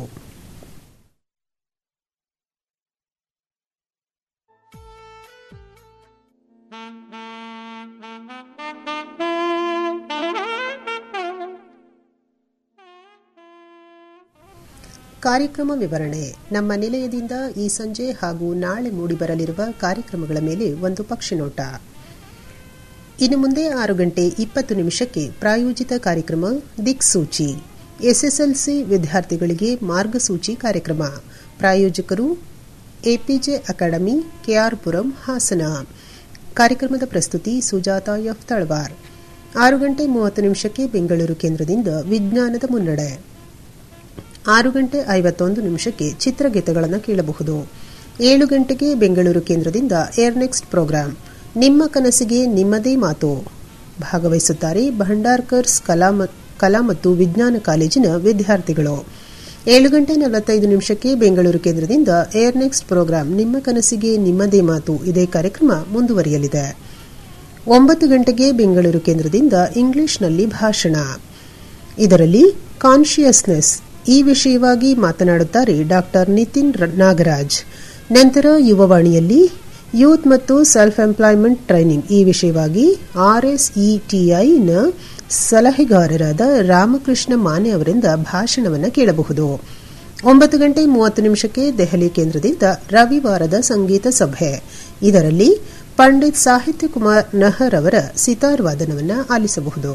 ಕಾರ್ಯಕ್ರಮ ವಿವರಣೆ ನಮ್ಮ ನಿಲಯದಿಂದ ಈ ಸಂಜೆ ಹಾಗೂ ನಾಳೆ ಮೂಡಿಬರಲಿರುವ ಕಾರ್ಯಕ್ರಮಗಳ ಮೇಲೆ ಒಂದು ಪಕ್ಷಿನೋಟ ಇನ್ನು ಮುಂದೆ ಆರು ಗಂಟೆ ಇಪ್ಪತ್ತು ನಿಮಿಷಕ್ಕೆ ಪ್ರಾಯೋಜಿತ ಕಾರ್ಯಕ್ರಮ ದಿಕ್ಸೂಚಿ ಎಸ್ಎಸ್ಎಲ್ಸಿ ವಿದ್ಯಾರ್ಥಿಗಳಿಗೆ ಮಾರ್ಗಸೂಚಿ ಕಾರ್ಯಕ್ರಮ ಪ್ರಾಯೋಜಕರು ಎಪಿಜೆ ಅಕಾಡೆಮಿ ಕೆಆರ್ಪುರಂ ಹಾಸನ ಕಾರ್ಯಕ್ರಮದ ಪ್ರಸ್ತುತಿ ಸುಜಾತ ಎಫ್ ತಳವಾರ್ ಆರು ಗಂಟೆ ಮೂವತ್ತು ನಿಮಿಷಕ್ಕೆ ಬೆಂಗಳೂರು ಕೇಂದ್ರದಿಂದ ವಿಜ್ಞಾನದ ಮುನ್ನಡೆ ಆರು ಗಂಟೆ ಐವತ್ತೊಂದು ನಿಮಿಷಕ್ಕೆ ಚಿತ್ರಗೀತೆಗಳನ್ನು ಕೇಳಬಹುದು ಏಳು ಗಂಟೆಗೆ ಬೆಂಗಳೂರು ಕೇಂದ್ರದಿಂದ ಏರ್ ನೆಕ್ಸ್ಟ್ ಪ್ರೋಗ್ರಾಂ ನಿಮ್ಮ ಕನಸಿಗೆ ನಿಮ್ಮದೇ ಮಾತು ಭಾಗವಹಿಸುತ್ತಾರೆ ಭಂಡಾರ್ಕರ್ಸ್ ಕಲಾ ಕಲಾ ಮತ್ತು ವಿಜ್ಞಾನ ಕಾಲೇಜಿನ ವಿದ್ಯಾರ್ಥಿಗಳು ಏಳು ಗಂಟೆ ನಲವತ್ತೈದು ನಿಮಿಷಕ್ಕೆ ಬೆಂಗಳೂರು ಕೇಂದ್ರದಿಂದ ಏರ್ ನೆಕ್ಸ್ಟ್ ಪ್ರೋಗ್ರಾಂ ನಿಮ್ಮ ಕನಸಿಗೆ ನಿಮ್ಮದೇ ಮಾತು ಇದೇ ಕಾರ್ಯಕ್ರಮ ಮುಂದುವರಿಯಲಿದೆ ಒಂಬತ್ತು ಗಂಟೆಗೆ ಬೆಂಗಳೂರು ಕೇಂದ್ರದಿಂದ ಇಂಗ್ಲಿಷ್ನಲ್ಲಿ ಭಾಷಣ ಇದರಲ್ಲಿ ಕಾನ್ಶಿಯಸ್ನೆಸ್ ಈ ವಿಷಯವಾಗಿ ಮಾತನಾಡುತ್ತಾರೆ ಡಾಕ್ಟರ್ ನಿತಿನ್ ನಾಗರಾಜ್ ನಂತರ ಯುವವಾಣಿಯಲ್ಲಿ ಯೂತ್ ಮತ್ತು ಸೆಲ್ಫ್ ಎಂಪ್ಲಾಯ್ಮೆಂಟ್ ಟ್ರೈನಿಂಗ್ ಈ ವಿಷಯವಾಗಿ ಆರ್ಎಸ್ಇಟಿಐನ ಸಲಹೆಗಾರರಾದ ರಾಮಕೃಷ್ಣ ಮಾನೆ ಅವರಿಂದ ಭಾಷಣವನ್ನು ಕೇಳಬಹುದು ಒಂಬತ್ತು ಗಂಟೆ ಮೂವತ್ತು ನಿಮಿಷಕ್ಕೆ ದೆಹಲಿ ಕೇಂದ್ರದಿಂದ ರವಿವಾರದ ಸಂಗೀತ ಸಭೆ ಇದರಲ್ಲಿ ಪಂಡಿತ್ ಸಾಹಿತ್ಯ ಕುಮಾರ್ ನಹರ್ ಅವರ ಸಿತಾರ್ ವಾದನವನ್ನು ಆಲಿಸಬಹುದು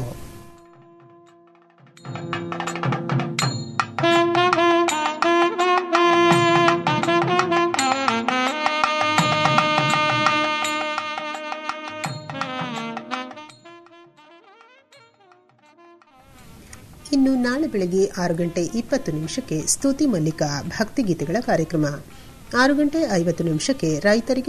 ಇನ್ನು ನಾಳೆ ಬೆಳಗ್ಗೆ ಆರು ಗಂಟೆ ಇಪ್ಪತ್ತು ನಿಮಿಷಕ್ಕೆ ಸ್ತುತಿ ಮಲ್ಲಿಕಾ ಭಕ್ತಿಗೀತೆಗಳ ಕಾರ್ಯಕ್ರಮ ಆರು ಗಂಟೆ ಐವತ್ತು ನಿಮಿಷಕ್ಕೆ ರೈತರಿಗೆ